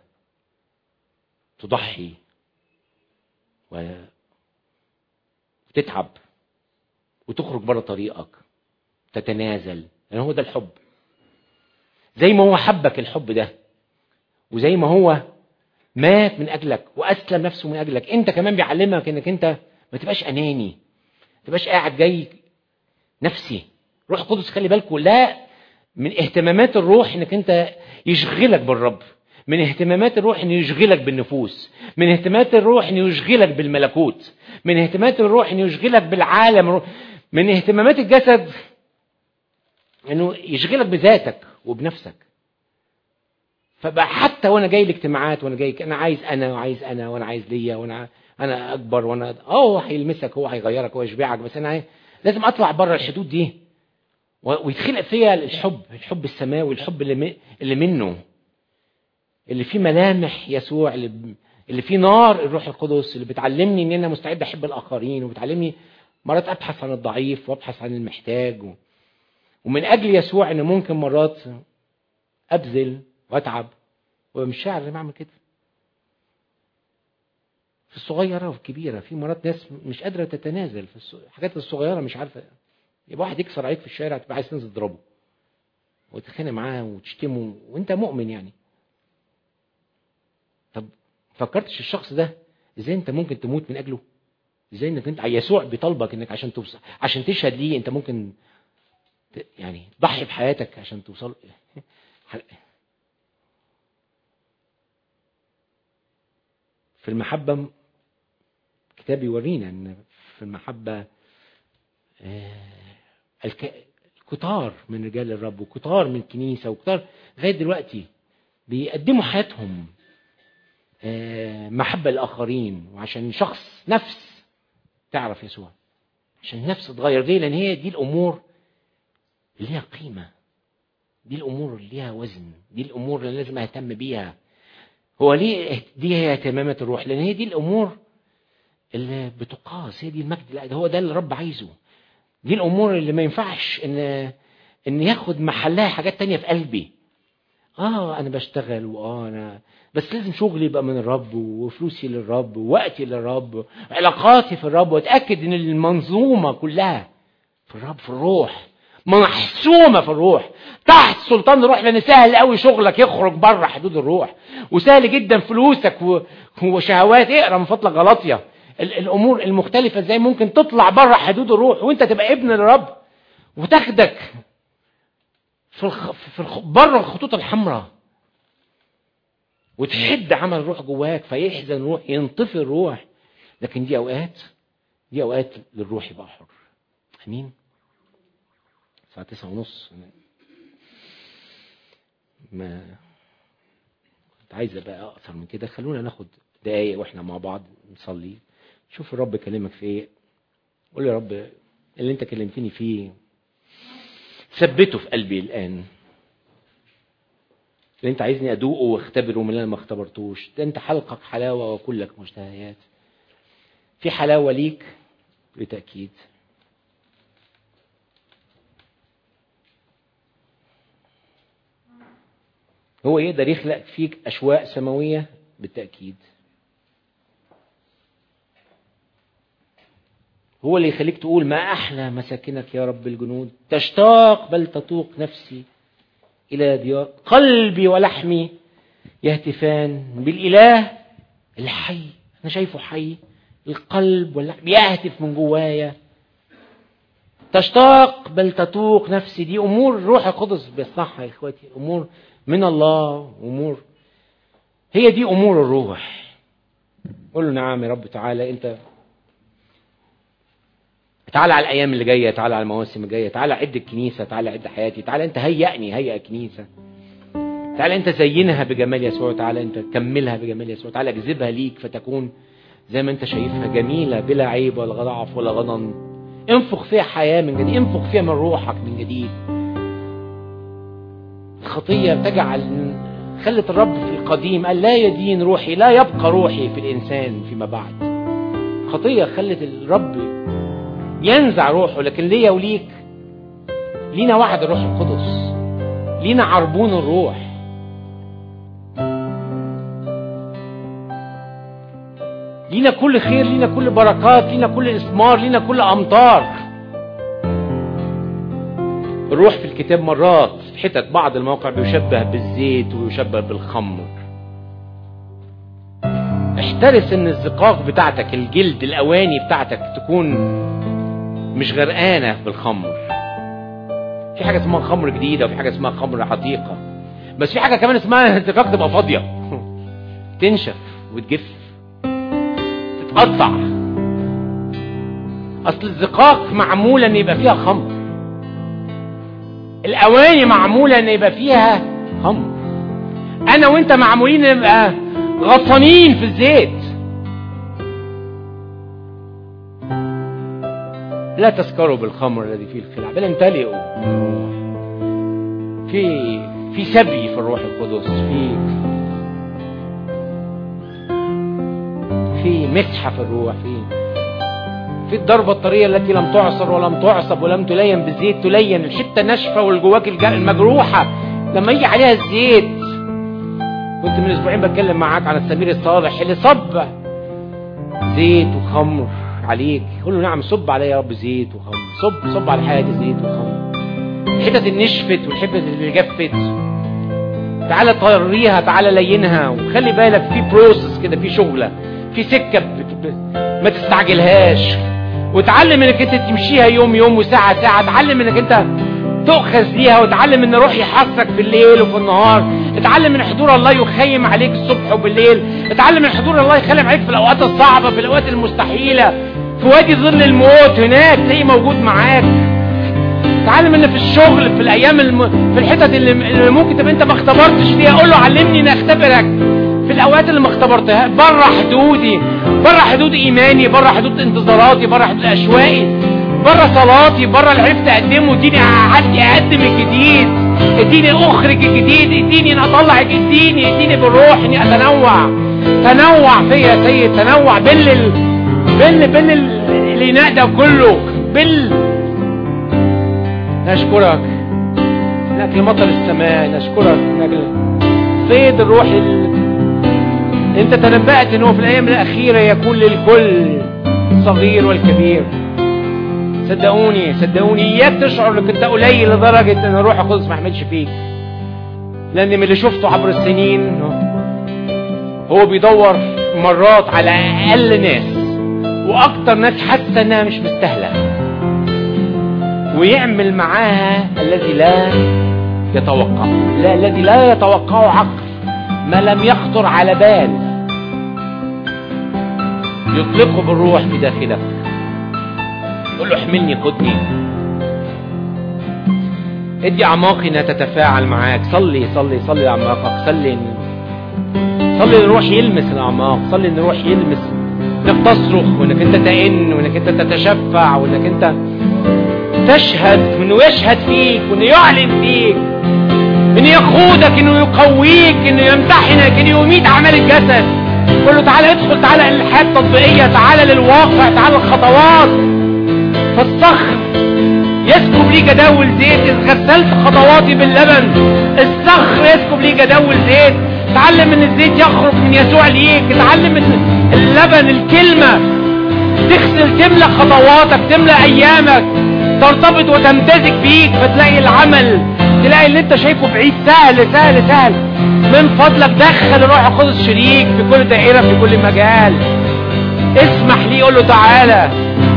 Speaker 1: تضحي و... وتتعب وتخرج بره طريقك تتنازل لأن يعني هو ده الحب زي ما هو حبك الحب ده وزي ما هو مات من اجلك واسلم نفسه من اجلك انت كمان بيعلمك انك انت ما تبقاش اناني ما تبقاش قاعد جاي نفسي روح القدس خلي بالكوا لا من اهتمامات الروح انك انت يشغلك بالرب من اهتمامات الروح انه يشغلك بالنفوس من اهتمامات الروح انه يشغلك بالملكوت من اهتمامات الروح انه يشغلك بالعالم من اهتمامات الجسد انه يشغلك بذاتك وبنفسك فبقى حتى وانا جاي الاجتماعات وانا جاي انا عايز انا وعايز انا وانا عايز ليا وانا انا اكبر وانا اه هو هيلمسك هو هيغيرك هو يشبعك بس انا لازم اطلع بره الحدود دي ويتخلق فيا الحب الحب السماوي الحب اللي اللي منه اللي فيه ملامح يسوع اللي اللي فيه نار الروح القدس اللي بتعلمني ان انا مستعد احب الاخرين وبتعلمني مرات ابحث عن الضعيف وابحث عن المحتاج و... ومن اجل يسوع ان ممكن مرات ابذل واتعب ومش شاعر لما اعمل كده في الصغيرة وفي الكبيرة في مرات ناس مش قادرة تتنازل في الحاجات الصغيرة مش عارفة يبقى واحد يكسر عليك في الشارع تبقى عايز تنزل تضربه وتتخانق معاه وتشتمه وانت مؤمن يعني طب فكرتش الشخص ده ازاي انت ممكن تموت من اجله ازاي انك انت يسوع بيطالبك انك عشان توصل عشان تشهد ليه انت ممكن يعني ضحي بحياتك عشان توصل في المحبة الكتاب يورينا ان في المحبة الكتار من رجال الرب وكتار من الكنيسة وكتار لغاية دلوقتي بيقدموا حياتهم محبة للآخرين وعشان شخص نفس تعرف يسوع عشان النفس تتغير ليه لأن هي دي الأمور اللي ليها قيمة دي الأمور اللي ليها وزن دي الأمور اللي لازم أهتم بيها هو ليه دي هي اهتمامات الروح لأن هي دي الأمور اللي بتقاس هي دي المجد لا هو ده اللي الرب عايزه دي الأمور اللي ما ينفعش إن إن ياخد محلها حاجات تانية في قلبي اه انا بشتغل واه انا بس لازم شغلي يبقى من الرب وفلوسي للرب ووقتي للرب علاقاتي في الرب واتاكد ان المنظومه كلها في الرب في الروح محسومة في الروح تحت سلطان الروح لان سهل قوي شغلك يخرج بره حدود الروح وسهل جدا فلوسك و... وشهوات اقرا من فضلك غلطية الامور المختلفة ازاي ممكن تطلع بره حدود الروح وانت تبقى ابن للرب وتاخدك في الخ... في الخ... بره الخطوط الحمراء وتحد عمل الروح جواك فيحزن الروح ينطفي الروح لكن دي اوقات دي اوقات للروح يبقى حر امين الساعه تسعة ونص ما كنت عايز ابقى اكثر من كده خلونا ناخد دقايق واحنا مع بعض نصلي شوف الرب كلمك في ايه قول يا رب اللي انت كلمتني فيه ثبته في قلبي الان اللي انت عايزني ادوقه واختبره من اللي انا ما اختبرتوش ده انت حلقك حلاوه وكلك مشتهيات في حلاوه ليك بالتاكيد هو يقدر يخلق فيك اشواق سماويه بالتاكيد هو اللي يخليك تقول ما احلى مساكنك يا رب الجنود تشتاق بل تطوق نفسي إلى ديار قلبي ولحمي يهتفان بالإله الحي أنا شايفه حي القلب واللحم يهتف من جوايا تشتاق بل تتوق نفسي دي أمور روح القدس بيصنعها يا إخواتي أمور من الله أمور هي دي أمور الروح قول له نعم يا رب تعالى أنت تعالى على الايام اللي جايه تعالى على المواسم الجايه تعالى عد الكنيسه تعالى عد حياتي تعالى انت هيئني هيئ كنيسه تعالى انت زينها بجمال يسوع تعالى انت كملها بجمال يسوع تعالى اجذبها ليك فتكون زي ما انت شايفها جميله بلا عيب ولا ضعف ولا غضن انفخ فيها حياه من جديد انفخ فيها من روحك من جديد الخطيه تجعل خلت الرب في القديم قال لا يدين روحي لا يبقى روحي في الانسان فيما بعد خطيه خلت الرب ينزع روحه لكن ليا وليك لينا وعد الروح القدس لينا عربون الروح لينا كل خير لينا كل بركات لينا كل إثمار لينا كل أمطار الروح في الكتاب مرات في حتت بعض المواقع بيشبه بالزيت ويشبه بالخمر احترس ان الزقاق بتاعتك الجلد الاواني بتاعتك تكون مش غرقانة بالخمر في حاجة اسمها خمر جديدة وفي حاجة اسمها خمر عتيقة بس في حاجة كمان اسمها الزقاق تبقى فاضية تنشف وتجف تتقطع اصل الزقاق معمولة ان يبقى فيها خمر الاواني معمولة ان يبقى فيها خمر انا وانت معمولين نبقى غطانين في الزيت لا تسكروا بالخمر الذي فيه الخلع بل امتلئوا في في سبي في الروح القدس في في مسحة في الروح في في الضربة الطرية التي لم تعصر ولم تعصب ولم تلين بالزيت تلين الحتة الناشفة والجواك المجروحة لما يجي عليها الزيت كنت من اسبوعين بتكلم معاك عن السمير الصالح اللي صب زيت وخمر عليك قول له نعم صب عليا يا رب زيت وخمر صب صب على حياتي زيت وخمر الحتت اللي نشفت والحتت اللي جفت تعالى طريها تعالى لينها وخلي بالك في بروسس كده في شغله في سكه بت... ما تستعجلهاش وتعلم انك انت تمشيها يوم يوم وساعه ساعه تعلم انك انت تؤخذ ليها وتعلم ان روح يحصك في الليل وفي النهار اتعلم ان حضور الله يخيم عليك الصبح وبالليل اتعلم ان حضور الله يخيم عليك في الاوقات الصعبه في الاوقات المستحيله في وادي ظل الموت هناك تلاقيه موجود معاك تعلم ان في الشغل في الايام الم... في الحتت اللي... اللي ممكن تبقى انت ما اختبرتش فيها قول له علمني ان اختبرك في الاوقات اللي ما اختبرتها بره حدودي بره حدود ايماني بره حدود انتظاراتي بره حدود اشواقي بره صلاتي بره اللي عرفت اقدمه اديني عدي اقدم الجديد اديني اخرج الجديد اديني ان اطلع اديني اديني بالروح اني اتنوع تنوع فيا يا سيد تنوع بل ال... بل بل الاناء ده كله بل نشكرك انك لمطر السماء نشكرك انك فيض الروح ال... انت تنبأت انه في الايام الاخيره يكون للكل الصغير والكبير صدقوني صدقوني اياك تشعر انك انت قليل لدرجه ان الروح القدس ما يحملش فيك لان من اللي شفته عبر السنين هو بيدور مرات على اقل ناس واكتر ناس حاسه انها مش مستاهله ويعمل معاها الذي لا يتوقع لا الذي لا يتوقعه عقل ما لم يخطر على بال يطلقه بالروح في داخلك قل له احملني خدني ادي اعماقي انها تتفاعل معاك صلي صلي صلي لاعماقك صلي ان صلي ان الروح يلمس الاعماق صلي ان الروح يلمس انك تصرخ وانك انت تئن وانك انت تتشفع وانك انت تشهد وانه يشهد فيك وانه يعلن فيك انه يقودك انه يقويك انه يمتحنك انه يميت اعمال الجسد قول له تعالى ادخل تعالى الحياه التطبيقيه تعالى للواقع تعالى الخطوات فالصخر يسكب لي جداول زيت إذ غسلت خطواتي باللبن الصخر يسكب لي جداول زيت تعلم ان الزيت يخرج من يسوع ليك اتعلم ان اللبن الكلمة تغسل تملى خطواتك تملى ايامك ترتبط وتمتزج بيك فتلاقي العمل تلاقي اللي انت شايفه بعيد سهل سهل سهل من فضلك دخل الروح القدس شريك في كل دائرة في كل مجال اسمح ليه قول له تعالى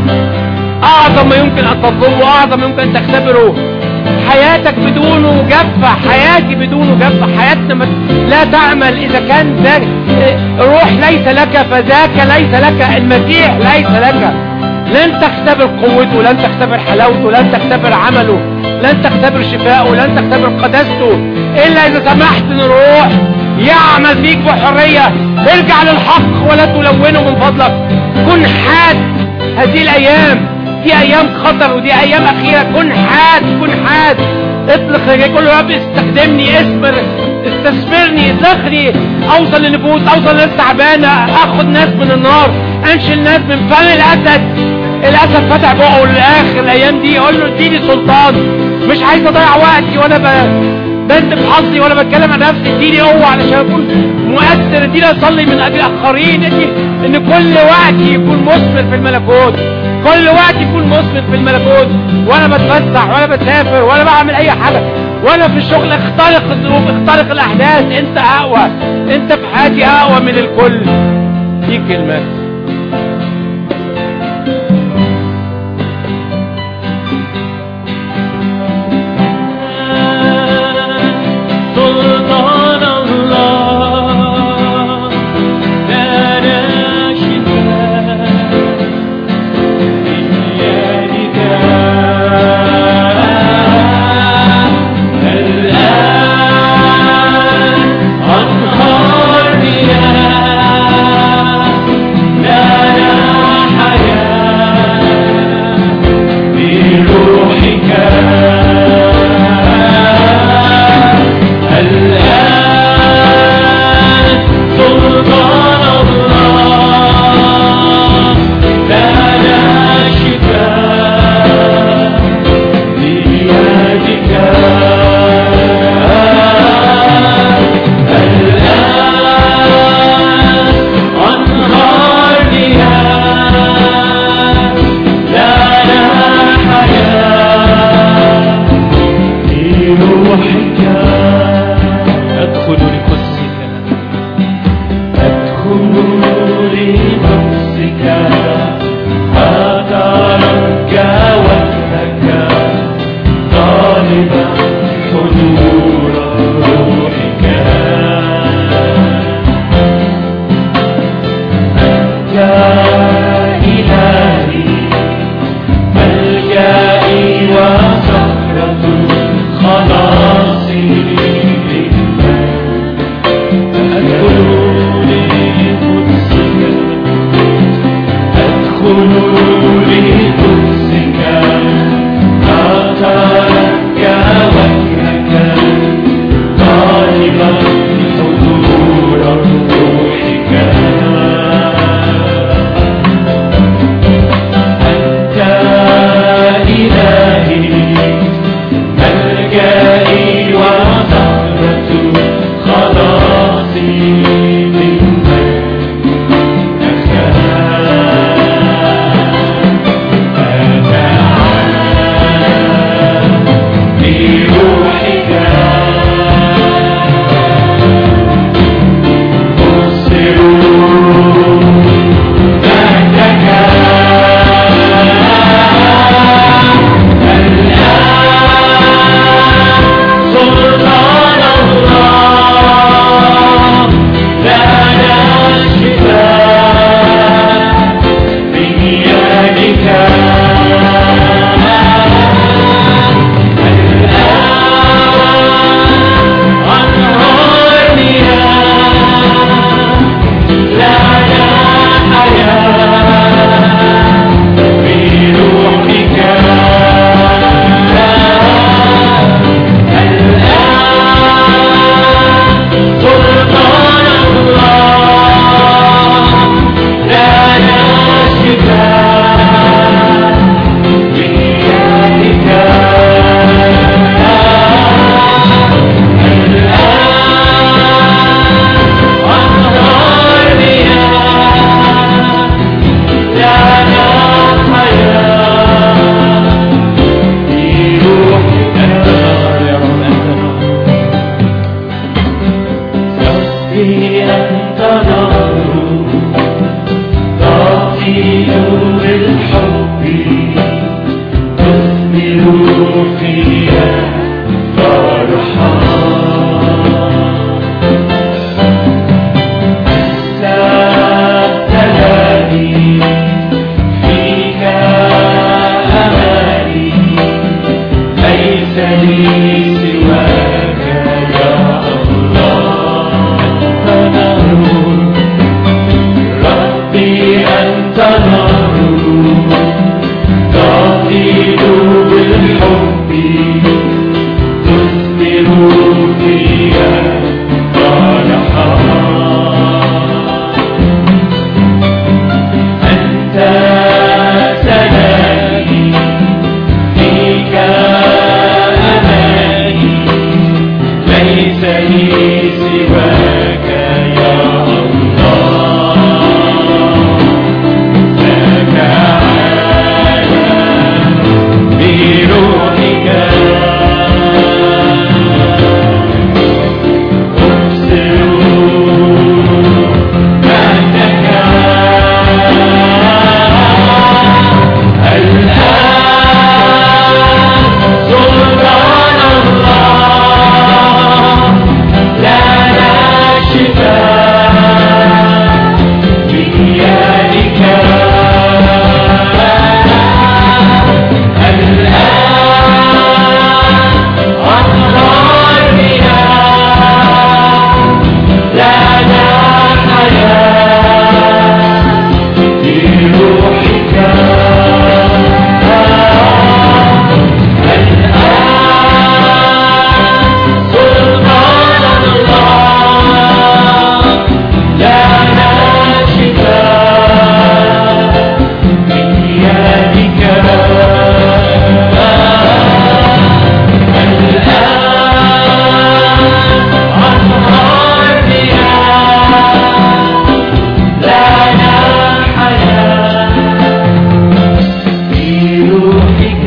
Speaker 1: اعظم ما يمكن ان تطلبه اعظم ما يمكن ان تختبره حياتك بدونه جافة حياتي بدونه جافة حياتنا مت... لا تعمل اذا كان ذاك الروح ليس لك فذاك ليس لك المسيح ليس لك لن تختبر قوته لن تختبر حلاوته لن تختبر عمله لن تختبر شفاءه لن تختبر قداسته الا اذا سمحت ان الروح يعمل فيك بحرية ارجع للحق ولا تلونه من فضلك كن حاد هذه الايام دي ايام خطر ودي ايام اخيرة كن حاد كن حاد اطلق رجلك قول له يا رب استخدمني اصبر استثمرني اطلقني اوصل لنفوس اوصل لناس تعبانة اخد ناس من النار انشل ناس من فم الاسد الاسد فتح بقه للاخر الايام دي اقول له اديني سلطان مش عايز اضيع وقتي وانا ب... بنت حظي وانا بتكلم عن نفسي اديني قوه علشان اكون مؤثر اديني اصلي من اجل الاخرين ادي ان كل وقت يكون مثمر في الملكوت كل وقت يكون مثمر في الملكوت وانا بتفسح وانا بسافر وانا بعمل اي حاجه وانا في الشغل اخترق الظروف اخترق الاحداث انت اقوى انت في حياتي اقوى من الكل دي كلمات
Speaker 2: سلطان الله لنا شفاء من يدك الآن أنهار مياه تزيد بالحب تثمر فيها فرحا تبتلاني فيك أماني ليس لي سواك يا الله أنت نور ربي أنت نور تعطيل بالحب تثمر فيها فرحا أنت سلامي فيك أماني ليس لي سواك يا الله لك عالم بروحك أبصر أنك الآن سلطان الله لنا شفاء بيدك الآن أنهار مياه لنا حياة بروحك الآن سلطان الله لنا شفاء بيدك الآن أنهار مياه لنا حياة بروحك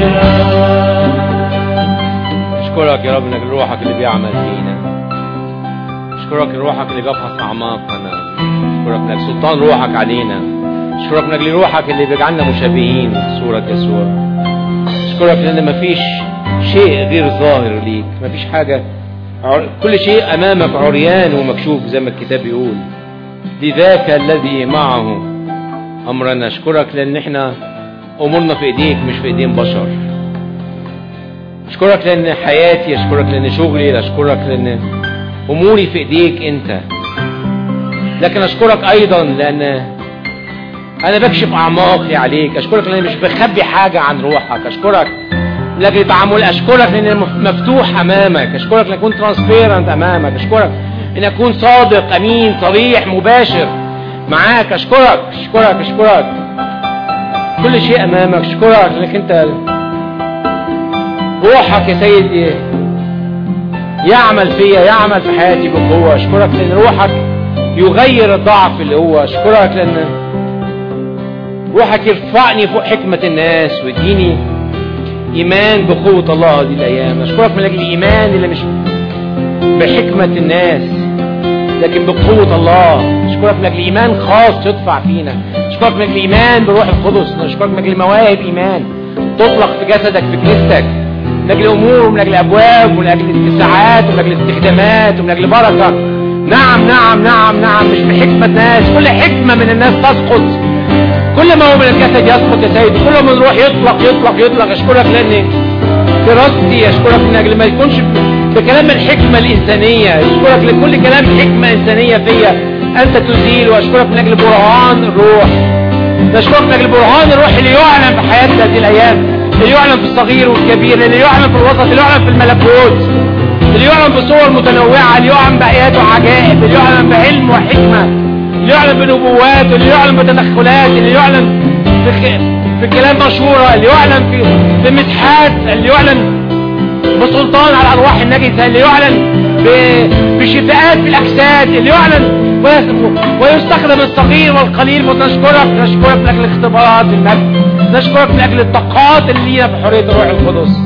Speaker 1: اشكرك يا رب انك روحك اللي بيعمل فينا اشكرك روحك اللي بيفحص اعماقنا اشكرك انك سلطان روحك علينا اشكرك انك روحك اللي بيجعلنا مشابهين صورة يسوع اشكرك لان مفيش شيء غير ظاهر ليك مفيش حاجة عر- كل شيء امامك عريان ومكشوف زي ما الكتاب بيقول لذاك الذي معه امرنا اشكرك لان احنا امورنا في ايديك مش في ايدين بشر اشكرك لان حياتي اشكرك لان شغلي اشكرك لان اموري في ايديك انت لكن اشكرك ايضا لان انا بكشف اعماقي عليك اشكرك لان مش بخبي حاجه عن روحك اشكرك لاجل تعامل اشكرك لان مف- مفتوح امامك اشكرك لان اكون ترانسبيرنت امامك اشكرك ان اكون صادق امين صريح مباشر معاك اشكرك اشكرك اشكرك كل شيء امامك اشكرك لانك انت روحك يا سيدي يعمل فيا يعمل في حياتي بقوة اشكرك لان روحك يغير الضعف اللي هو اشكرك لان روحك يرفعني فوق حكمة الناس ويديني ايمان بقوة الله هذه الايام اشكرك من اجل الايمان اللي مش بحكمة الناس لكن بقوة الله اشكرك من اجل ايمان خاص يدفع فينا اشكرك من اجل ايمان بروح القدس اشكرك من اجل مواهب ايمان تطلق في جسدك في كنيستك من اجل امور ومن اجل ابواب ومن اجل اتساعات ومن اجل استخدامات ومن اجل بركه نعم نعم نعم نعم مش بحكمه ناس كل حكمه من الناس تسقط كل ما هو من الجسد يسقط يا سيدي كل ما نروح يطلق يطلق يطلق اشكرك لان دراستي اشكرك من اجل ما يكونش بكلام الحكمه الانسانيه اشكرك لكل كلام حكمه انسانيه فيا انت تزيل واشكرك من اجل برهان الروح نشكرك من اجل برهان الروح اللي يعلن في حياتنا هذه الايام اللي يعلن في الصغير والكبير اللي يعلن في الوسط اللي يعلن في الملكوت اللي يعلن بصور متنوعه اللي يعلن بايات وعجائب اللي يعلن بعلم وحكمه اللي يعلن بنبوات اللي يعلن بتدخلات اللي يعلن في, خ... في كلام مشهوره اللي يعلن في في مسحات اللي يعلن بسلطان على الارواح النجسه اللي يعلن ب... بشفاءات في الاجساد اللي يعلن ويس- ويستخدم الصغير والقليل ونشكرك نشكرك من اجل اختبارات المجد نشكرك من اجل الطاقات اللي لينا في حريه الروح القدس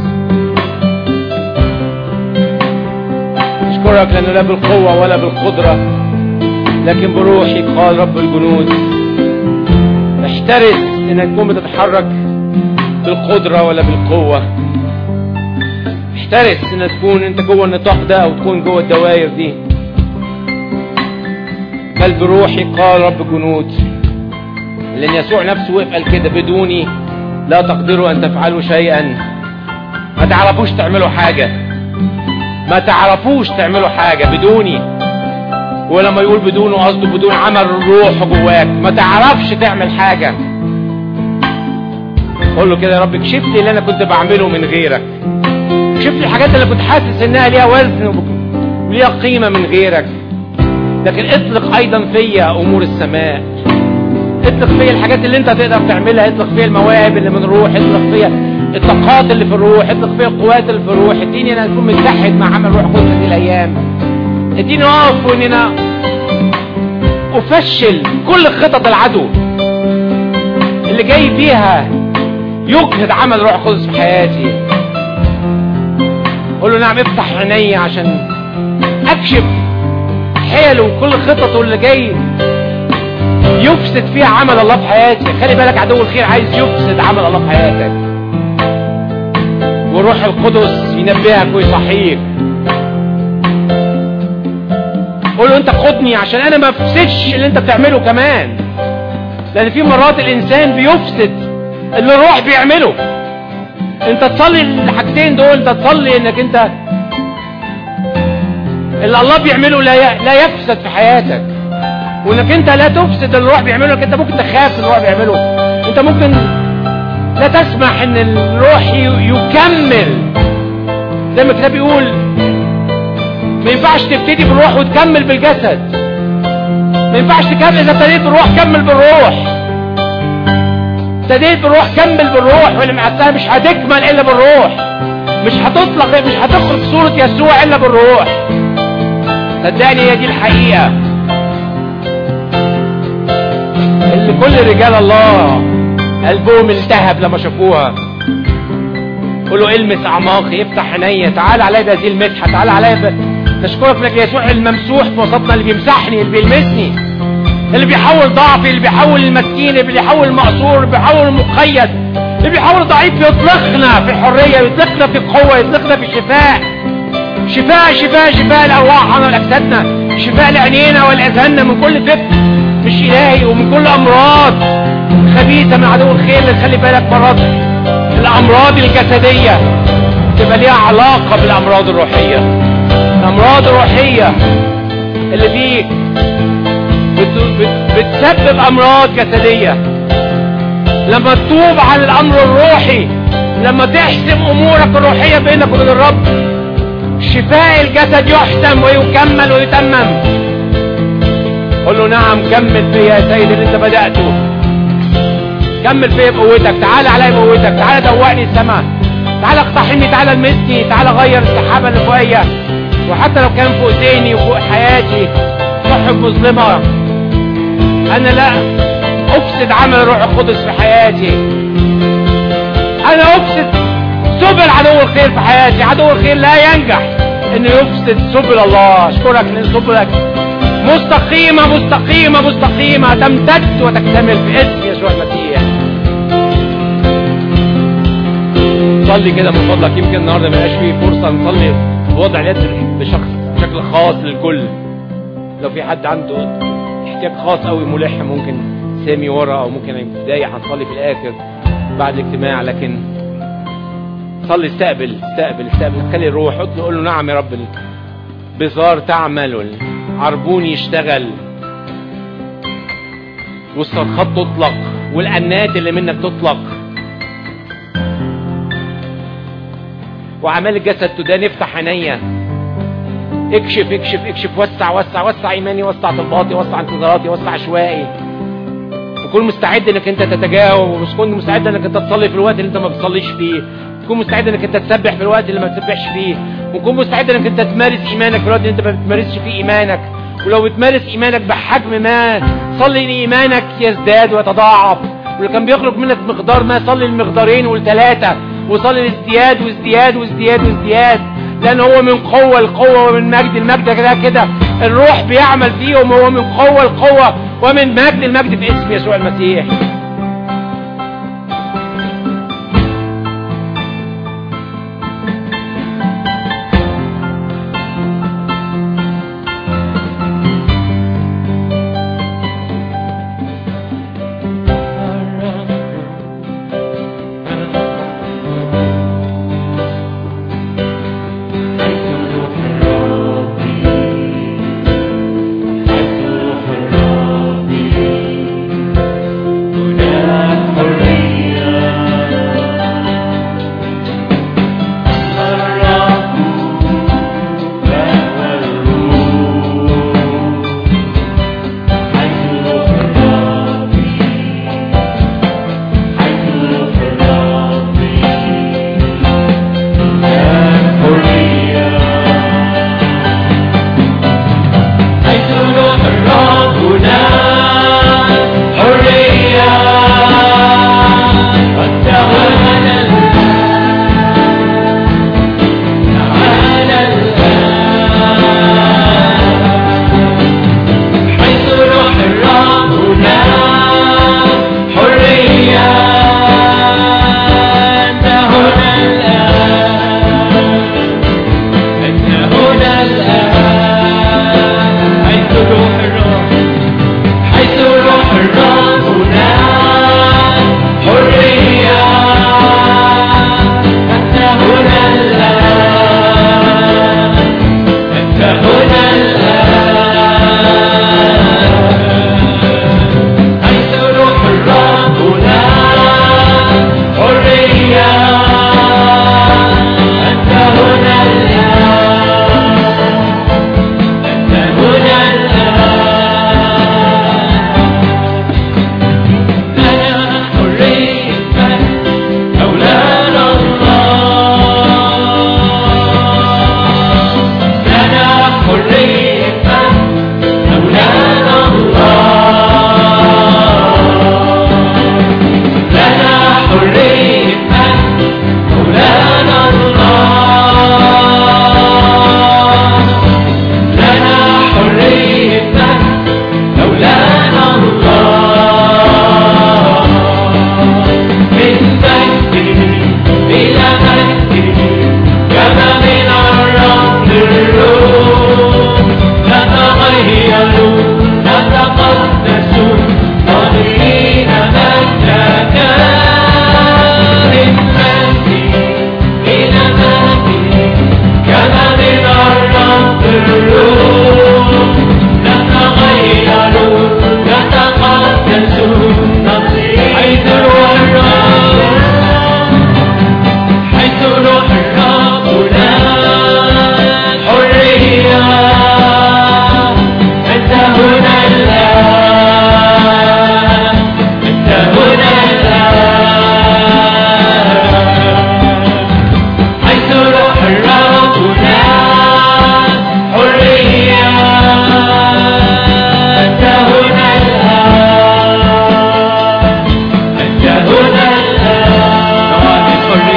Speaker 1: نشكرك لانه لا بالقوه ولا بالقدره لكن بروحي قال رب الجنود احتاج احترس انك تكون بتتحرك بالقدرة ولا بالقوة احترس انك تكون انت جوه النطاق ده او تكون جوه الدوائر دي بل بروحي قال رب جنود لان يسوع نفسه وقف قال كده بدوني لا تقدروا ان تفعلوا شيئا ما تعرفوش تعملوا حاجة ما تعرفوش تعملوا حاجة بدوني ولما يقول بدونه قصده بدون عمل الروح جواك ما تعرفش تعمل حاجة قول له كده يا رب اكشف لي اللي انا كنت بعمله من غيرك اكشف لي الحاجات اللي كنت حاسس انها ليها وزن وليها قيمة من غيرك لكن اطلق ايضا فيا امور السماء اطلق فيا الحاجات اللي انت تقدر تعملها اطلق فيا المواهب اللي من الروح اطلق فيا الطاقات اللي في الروح اطلق فيا القوات اللي في الروح اديني انا اكون متحد مع عمل روح قدس هذه الايام اديني اقف وان انا افشل كل خطط العدو اللي جاي فيها يجهد عمل روح قدس في حياتي قول له نعم افتح عيني عشان اكشف حيله وكل خططه اللي جاي يفسد فيها عمل الله في حياتي خلي بالك عدو الخير عايز يفسد عمل الله في حياتك والروح القدس ينبهك ويصحيك قول له انت خدني عشان انا ما افسدش اللي انت بتعمله كمان لان في مرات الانسان بيفسد اللي الروح بيعمله انت تصلي الحاجتين دول انت تصلي انك انت اللي الله بيعمله لا ي... لا يفسد في حياتك وانك انت لا تفسد اللي الروح بيعمله لك انت ممكن تخاف اللي الروح بيعمله انت ممكن لا تسمح ان الروح ي... يكمل زي ما الكتاب بيقول ما ينفعش تبتدي بالروح وتكمل بالجسد ما ينفعش تكمل اذا ابتديت بالروح كمل بالروح ابتديت بالروح كمل بالروح واللي معتها مش هتكمل الا بالروح مش هتطلق مش هتخرج صورة يسوع الا بالروح صدقني هي دي الحقيقة اللي كل رجال الله قلبهم التهب لما شافوها قول له المس اعماقي افتح عينيا تعال عليا بهذه المسحه تعال عليا ب... نشكرك لك يا يسوع الممسوح في وسطنا اللي بيمسحني اللي بيلمسني اللي بيحول ضعفي اللي بيحول المسكين اللي بيحول المقصور اللي بيحول المقيد اللي بيحول ضعيف يطلقنا في حريه يطلقنا في قوه يطلقنا في شفاء شفاء شفاء شفاء لارواحنا ولاجسادنا شفاء لعينينا ولاذهاننا من كل فكر مش الهي ومن كل امراض خبيثه من عدو الخير اللي خلي بالك مرات الامراض الجسديه تبقى ليها علاقه بالامراض الروحيه الامراض الروحيه اللي فيك بت... بت... بتسبب امراض جسديه لما تتوب عن الامر الروحي لما تحسم امورك الروحيه بينك وبين الرب شفاء الجسد يحسم ويكمل ويتمم قل له نعم كمل فيا يا سيد اللي انت بدأته كمل فيا بقوتك تعال عليا بقوتك تعال دوقني السماء تعال اقتحمني تعال المسني تعال غير السحابة اللي فوقيا وحتى لو كان فوق ذهني وفوق حياتي سحب مظلمة انا لا افسد عمل الروح القدس في حياتي انا افسد سبل عدو الخير في حياتي عدو الخير لا ينجح انه يفسد سبل الله اشكرك لان سبلك مستقيمة مستقيمة مستقيمة تمتد وتكتمل في اسم يسوع المسيح صلي كده من فضلك يمكن النهارده ما يبقاش فيه فرصة نصلي بوضع اليد بشخص بشكل خاص للكل لو في حد عنده احتياج خاص قوي ملح ممكن سامي ورا او ممكن يتضايق هنصلي في الاخر بعد الاجتماع لكن صلي استقبل استقبل استقبل خلي الروح اطلب قول له نعم يا رب بزار تعمل عربون يشتغل والصرخات تطلق والأنات اللي منك تطلق وأعمال الجسد تدان افتح عينيا اكشف اكشف اكشف وسع وسع وسع ايماني وسع طلباتي وسع انتظاراتي وسع اشوائي وكون مستعد انك انت تتجاوب وكون مستعد انك انت تصلي في الوقت اللي انت ما بتصليش فيه تكون مستعد انك انت تسبح في الوقت اللي ما بتسبحش فيه وتكون مستعد انك انت تمارس ايمانك في الوقت اللي انت ما بتمارسش فيه ايمانك ولو بتمارس ايمانك بحجم ما صلي ان ايمانك يزداد ويتضاعف ولو كان بيخرج منك مقدار ما صلي المقدارين والثلاثه وصلي الازدياد وازدياد وازدياد وازدياد لان هو من قوه لقوه ومن مجد المجد كده كده الروح بيعمل فيهم هو من قوه لقوه ومن مجد المجد في اسم يسوع المسيح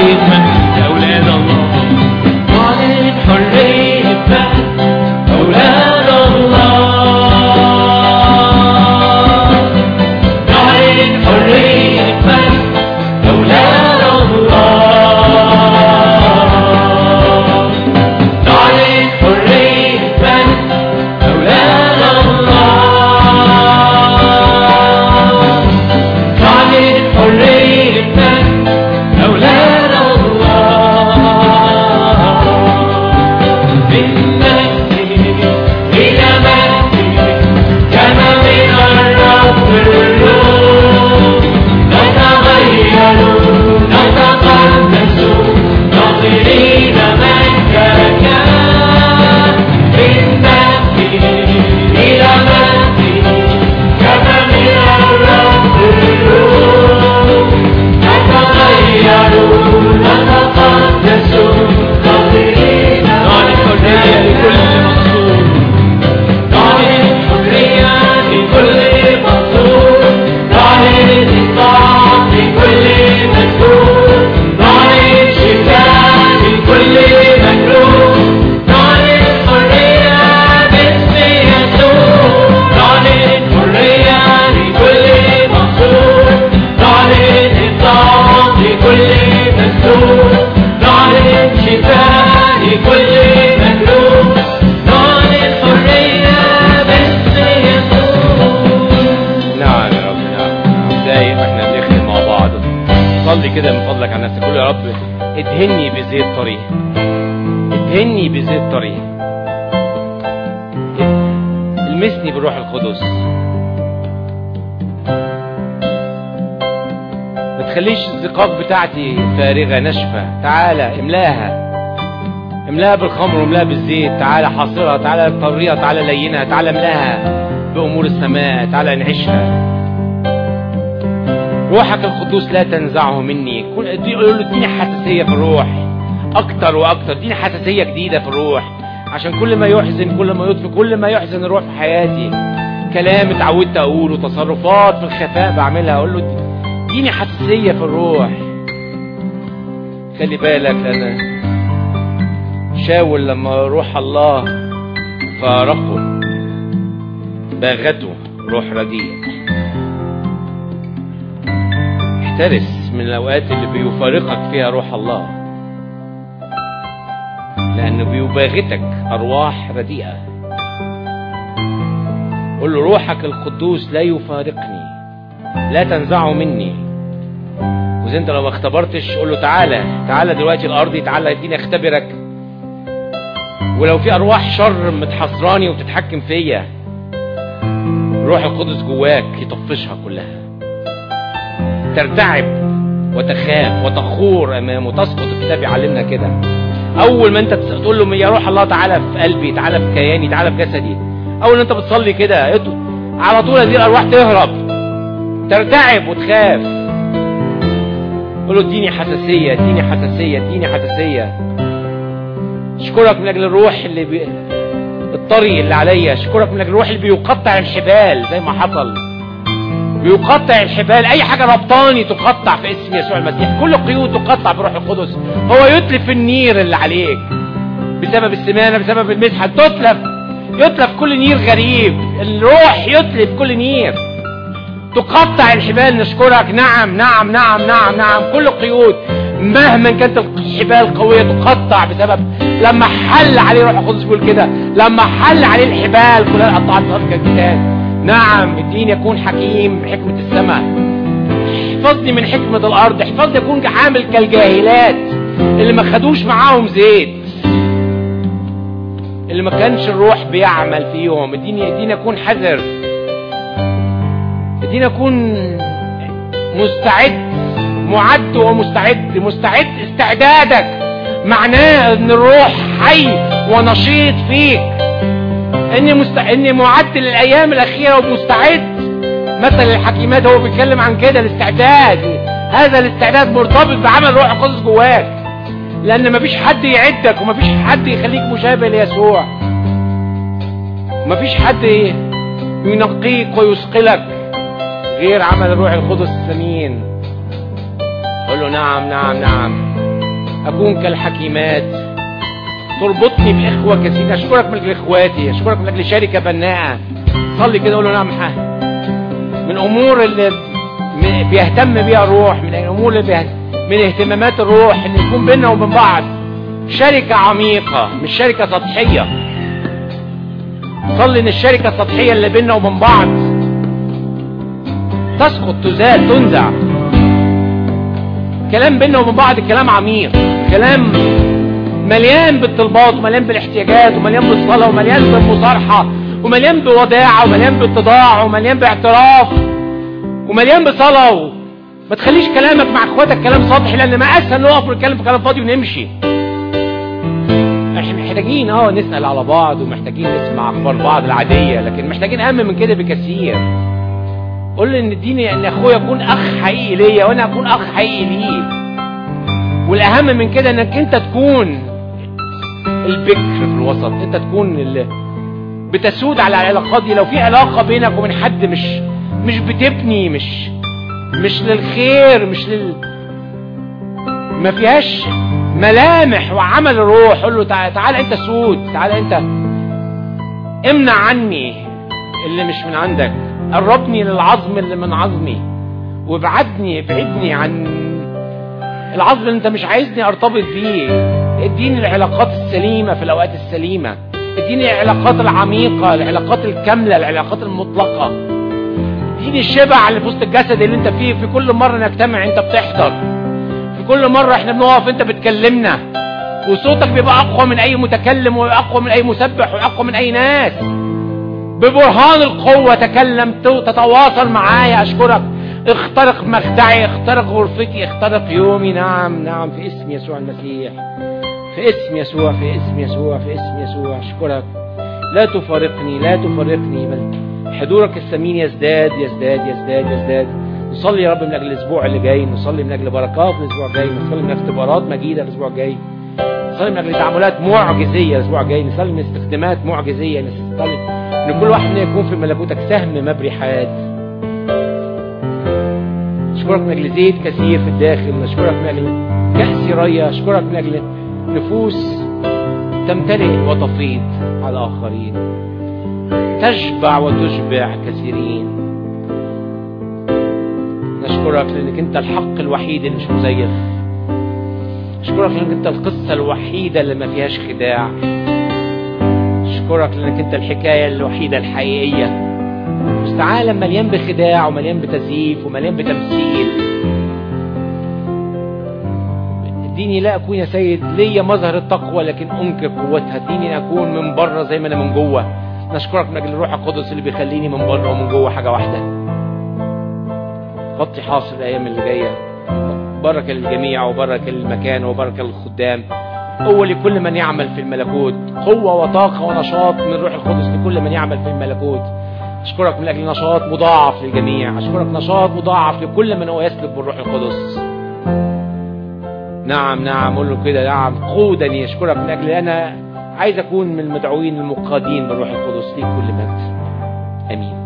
Speaker 2: حرية مجد أولاد الله نعلن حرية مجد أولاد الله نعلن حرية مجد أولاد الله نعلن حرية مجد أولاد الله نعلن حرية مجد أولاد الله من مجد إلى مجد كما من الرب الروح نتغير نتقدس ناظرين مجدك من مجد إلى مجد كما من الرب الروح نتغير نتقدس ناظرين نعلن حرية لكل مقصود نعلن حرية لكل مقصود نعلن إطاعة لكل مسؤول نعلن شفاء لكل مجروح نعلن حرية باسم يسوع نعلن حرية لكل مقصود نعلن إطاعة لكل مسؤول نعلن شفاء لكل مجروح نعلن حرية باسم يسوع
Speaker 1: نعم يا رب نعم دايق احنا بنخدم مع بعض صلي كده من فضلك على نفسك قول يا رب ادهني بزيت طريق ادهني بزيت طريق المسني بالروح القدس ما تخليش الزقاق بتاعتي فارغة ناشفة تعالى املاها املاها بالخمر واملاها بالزيت تعالى حاصرها تعالى طريها تعالى لينها تعالى املاها بأمور السماء تعالى انعشها روحك القدوس لا تنزعه مني كل دي يقول له اديني حساسية في الروح اكتر واكتر اديني حساسية جديدة في الروح عشان كل ما يحزن كل ما يطفي كل ما يحزن الروح في حياتي كلام اتعودت اقوله تصرفات في الخفاء بعملها اقول له اديني حساسية في الروح خلي بالك انا شاول لما روح الله فارقه باغته روح رديء احترس من الأوقات اللي بيفارقك فيها روح الله لأنه بيباغتك أرواح رديئة قل له روحك القدوس لا يفارقني لا تنزعه مني وإذا أنت لو ما اختبرتش قول له تعالى تعالى دلوقتي الأرض تعالى اديني اختبرك ولو في أرواح شر متحصراني وبتتحكم فيا روح القدس جواك يطفشها كلها ترتعب وتخاف وتخور امامه تسقط الكتاب يعلمنا كده اول ما انت تقول له يا روح الله تعالى في قلبي تعالى في كياني تعالى في جسدي اول ما انت بتصلي كده اط- على طول هذه الارواح تهرب ترتعب وتخاف قول له اديني حساسيه اديني حساسيه اديني حساسيه اشكرك من اجل الروح اللي بي... الطري اللي عليا اشكرك من اجل الروح اللي بيقطع الحبال زي ما حصل بيقطع الحبال اي حاجه ربطاني تقطع في اسم يسوع المسيح كل قيود تقطع بروح القدس هو يتلف النير اللي عليك بسبب السمانه بسبب المسحه تتلف يتلف كل نير غريب الروح يتلف كل نير تقطع الحبال نشكرك نعم نعم نعم نعم نعم كل قيود مهما كانت الحبال قوية تقطع بسبب لما حل عليه روح القدس بيقول كده لما حل عليه الحبال كلها قطعت في الكتاب نعم اديني اكون حكيم بحكمة السماء احفظني من حكمة الارض احفظني اكون عامل كالجاهلات اللي ما خدوش معاهم زيت اللي ما كانش الروح بيعمل فيهم اديني اديني اكون حذر اديني اكون مستعد معد ومستعد مستعد استعدادك معناه ان الروح حي ونشيط فيك اني مست... اني معد للايام الاخيره ومستعد مثل الحكيمات هو بيتكلم عن كده الاستعداد هذا الاستعداد مرتبط بعمل روح القدس جواك لان مفيش حد يعدك ومفيش حد يخليك مشابه ليسوع مفيش حد ينقيك ويثقلك غير عمل الروح القدس الثمين قول له نعم نعم نعم اكون كالحكيمات تربطني باخوه كثيرين اشكرك من اجل اخواتي اشكرك من اجل شركه بناءه صلي كده قول له نعم ح- من امور اللي م- بيهتم بيها الروح من الامور اللي بيه... من اهتمامات الروح ان يكون بيننا وبين بعض شركه عميقه مش شركه سطحيه صلي ان الشركه السطحيه اللي بيننا وبين بعض تسقط تزال تنزع كلام بيننا وبين بعض كلام عميق كلام مليان بالطلبات ومليان بالاحتياجات ومليان بالصلاة ومليان بالمصارحة ومليان بوداعة ومليان باتضاع ومليان باعتراف ومليان بصلاة و... ما تخليش كلامك مع اخواتك كلام سطحي لان ما اسهل نقف ونتكلم في كلام فاضي ونمشي احنا محتاجين اه نسأل على بعض ومحتاجين نسمع اخبار بعض العادية لكن محتاجين اهم من كده بكثير قول لي ان اديني ان اخويا يكون اخ حقيقي ليا وانا اكون اخ حقيقي ليه والاهم من كده انك انت تكون البكر في الوسط انت تكون اللي بتسود على العلاقات دي لو في علاقة بينك وبين حد مش مش بتبني مش مش للخير مش لل ما فيهاش ملامح وعمل الروح قول له تعالى تعال انت سود تعال انت امنع عني اللي مش من عندك قربني للعظم اللي من عظمي وابعدني ابعدني عن العظم اللي انت مش عايزني ارتبط بيه اديني العلاقات السليمة في الاوقات السليمة اديني العلاقات العميقة العلاقات الكاملة العلاقات المطلقة اديني الشبع اللي في وسط الجسد اللي انت فيه في كل مرة نجتمع انت بتحضر في كل مرة احنا بنقف انت بتكلمنا وصوتك بيبقى اقوى من اي متكلم واقوى من اي مسبح واقوى من اي ناس ببرهان القوة تكلم تو- تتواصل معايا اشكرك اخترق مخدعي اخترق غرفتي اخترق يومي نعم نعم في اسم يسوع المسيح في اسم يسوع في اسم يسوع في اسم يسوع اشكرك لا تفارقني لا تفارقني بل حضورك الثمين يزداد يزداد يزداد يزداد نصلي يا رب من اجل الاسبوع اللي جاي نصلي من اجل بركات الاسبوع الجاي نصلي من اجل اختبارات مجيده الاسبوع الجاي نصلي من اجل تعاملات معجزيه الاسبوع الجاي نصلي من استخدامات معجزيه نصلي ان كل واحد منا يكون في ملكوتك سهم مبري حاد اشكرك من اجل زيت كثير في الداخل اشكرك من اجل كأس ريا اشكرك من اجل نفوس تمتلئ وتفيض على الاخرين تشبع وتشبع كثيرين نشكرك لانك انت الحق الوحيد اللي مش مزيف اشكرك لانك انت القصه الوحيده اللي ما فيهاش خداع اشكرك لانك انت الحكايه الوحيده الحقيقيه وسط عالم مليان بخداع ومليان بتزييف ومليان بتمثيل اديني لا اكون يا سيد ليا مظهر التقوى لكن انكر قوتها اديني اكون من بره زي ما انا من جوه نشكرك من اجل الروح القدس اللي بيخليني من بره ومن جوه حاجه واحده غطي حاصل الايام اللي جايه بركه للجميع وبركه للمكان وبركه للخدام قوة لكل من يعمل في الملكوت قوة وطاقة ونشاط من روح القدس لكل من يعمل في الملكوت أشكرك من أجل نشاط مضاعف للجميع أشكرك نشاط مضاعف لكل من هو يسلك بالروح القدس نعم نعم قول له كده نعم قودني أشكرك من أجل أنا عايز أكون من المدعوين المقادين بالروح القدس ليك كل مجد آمين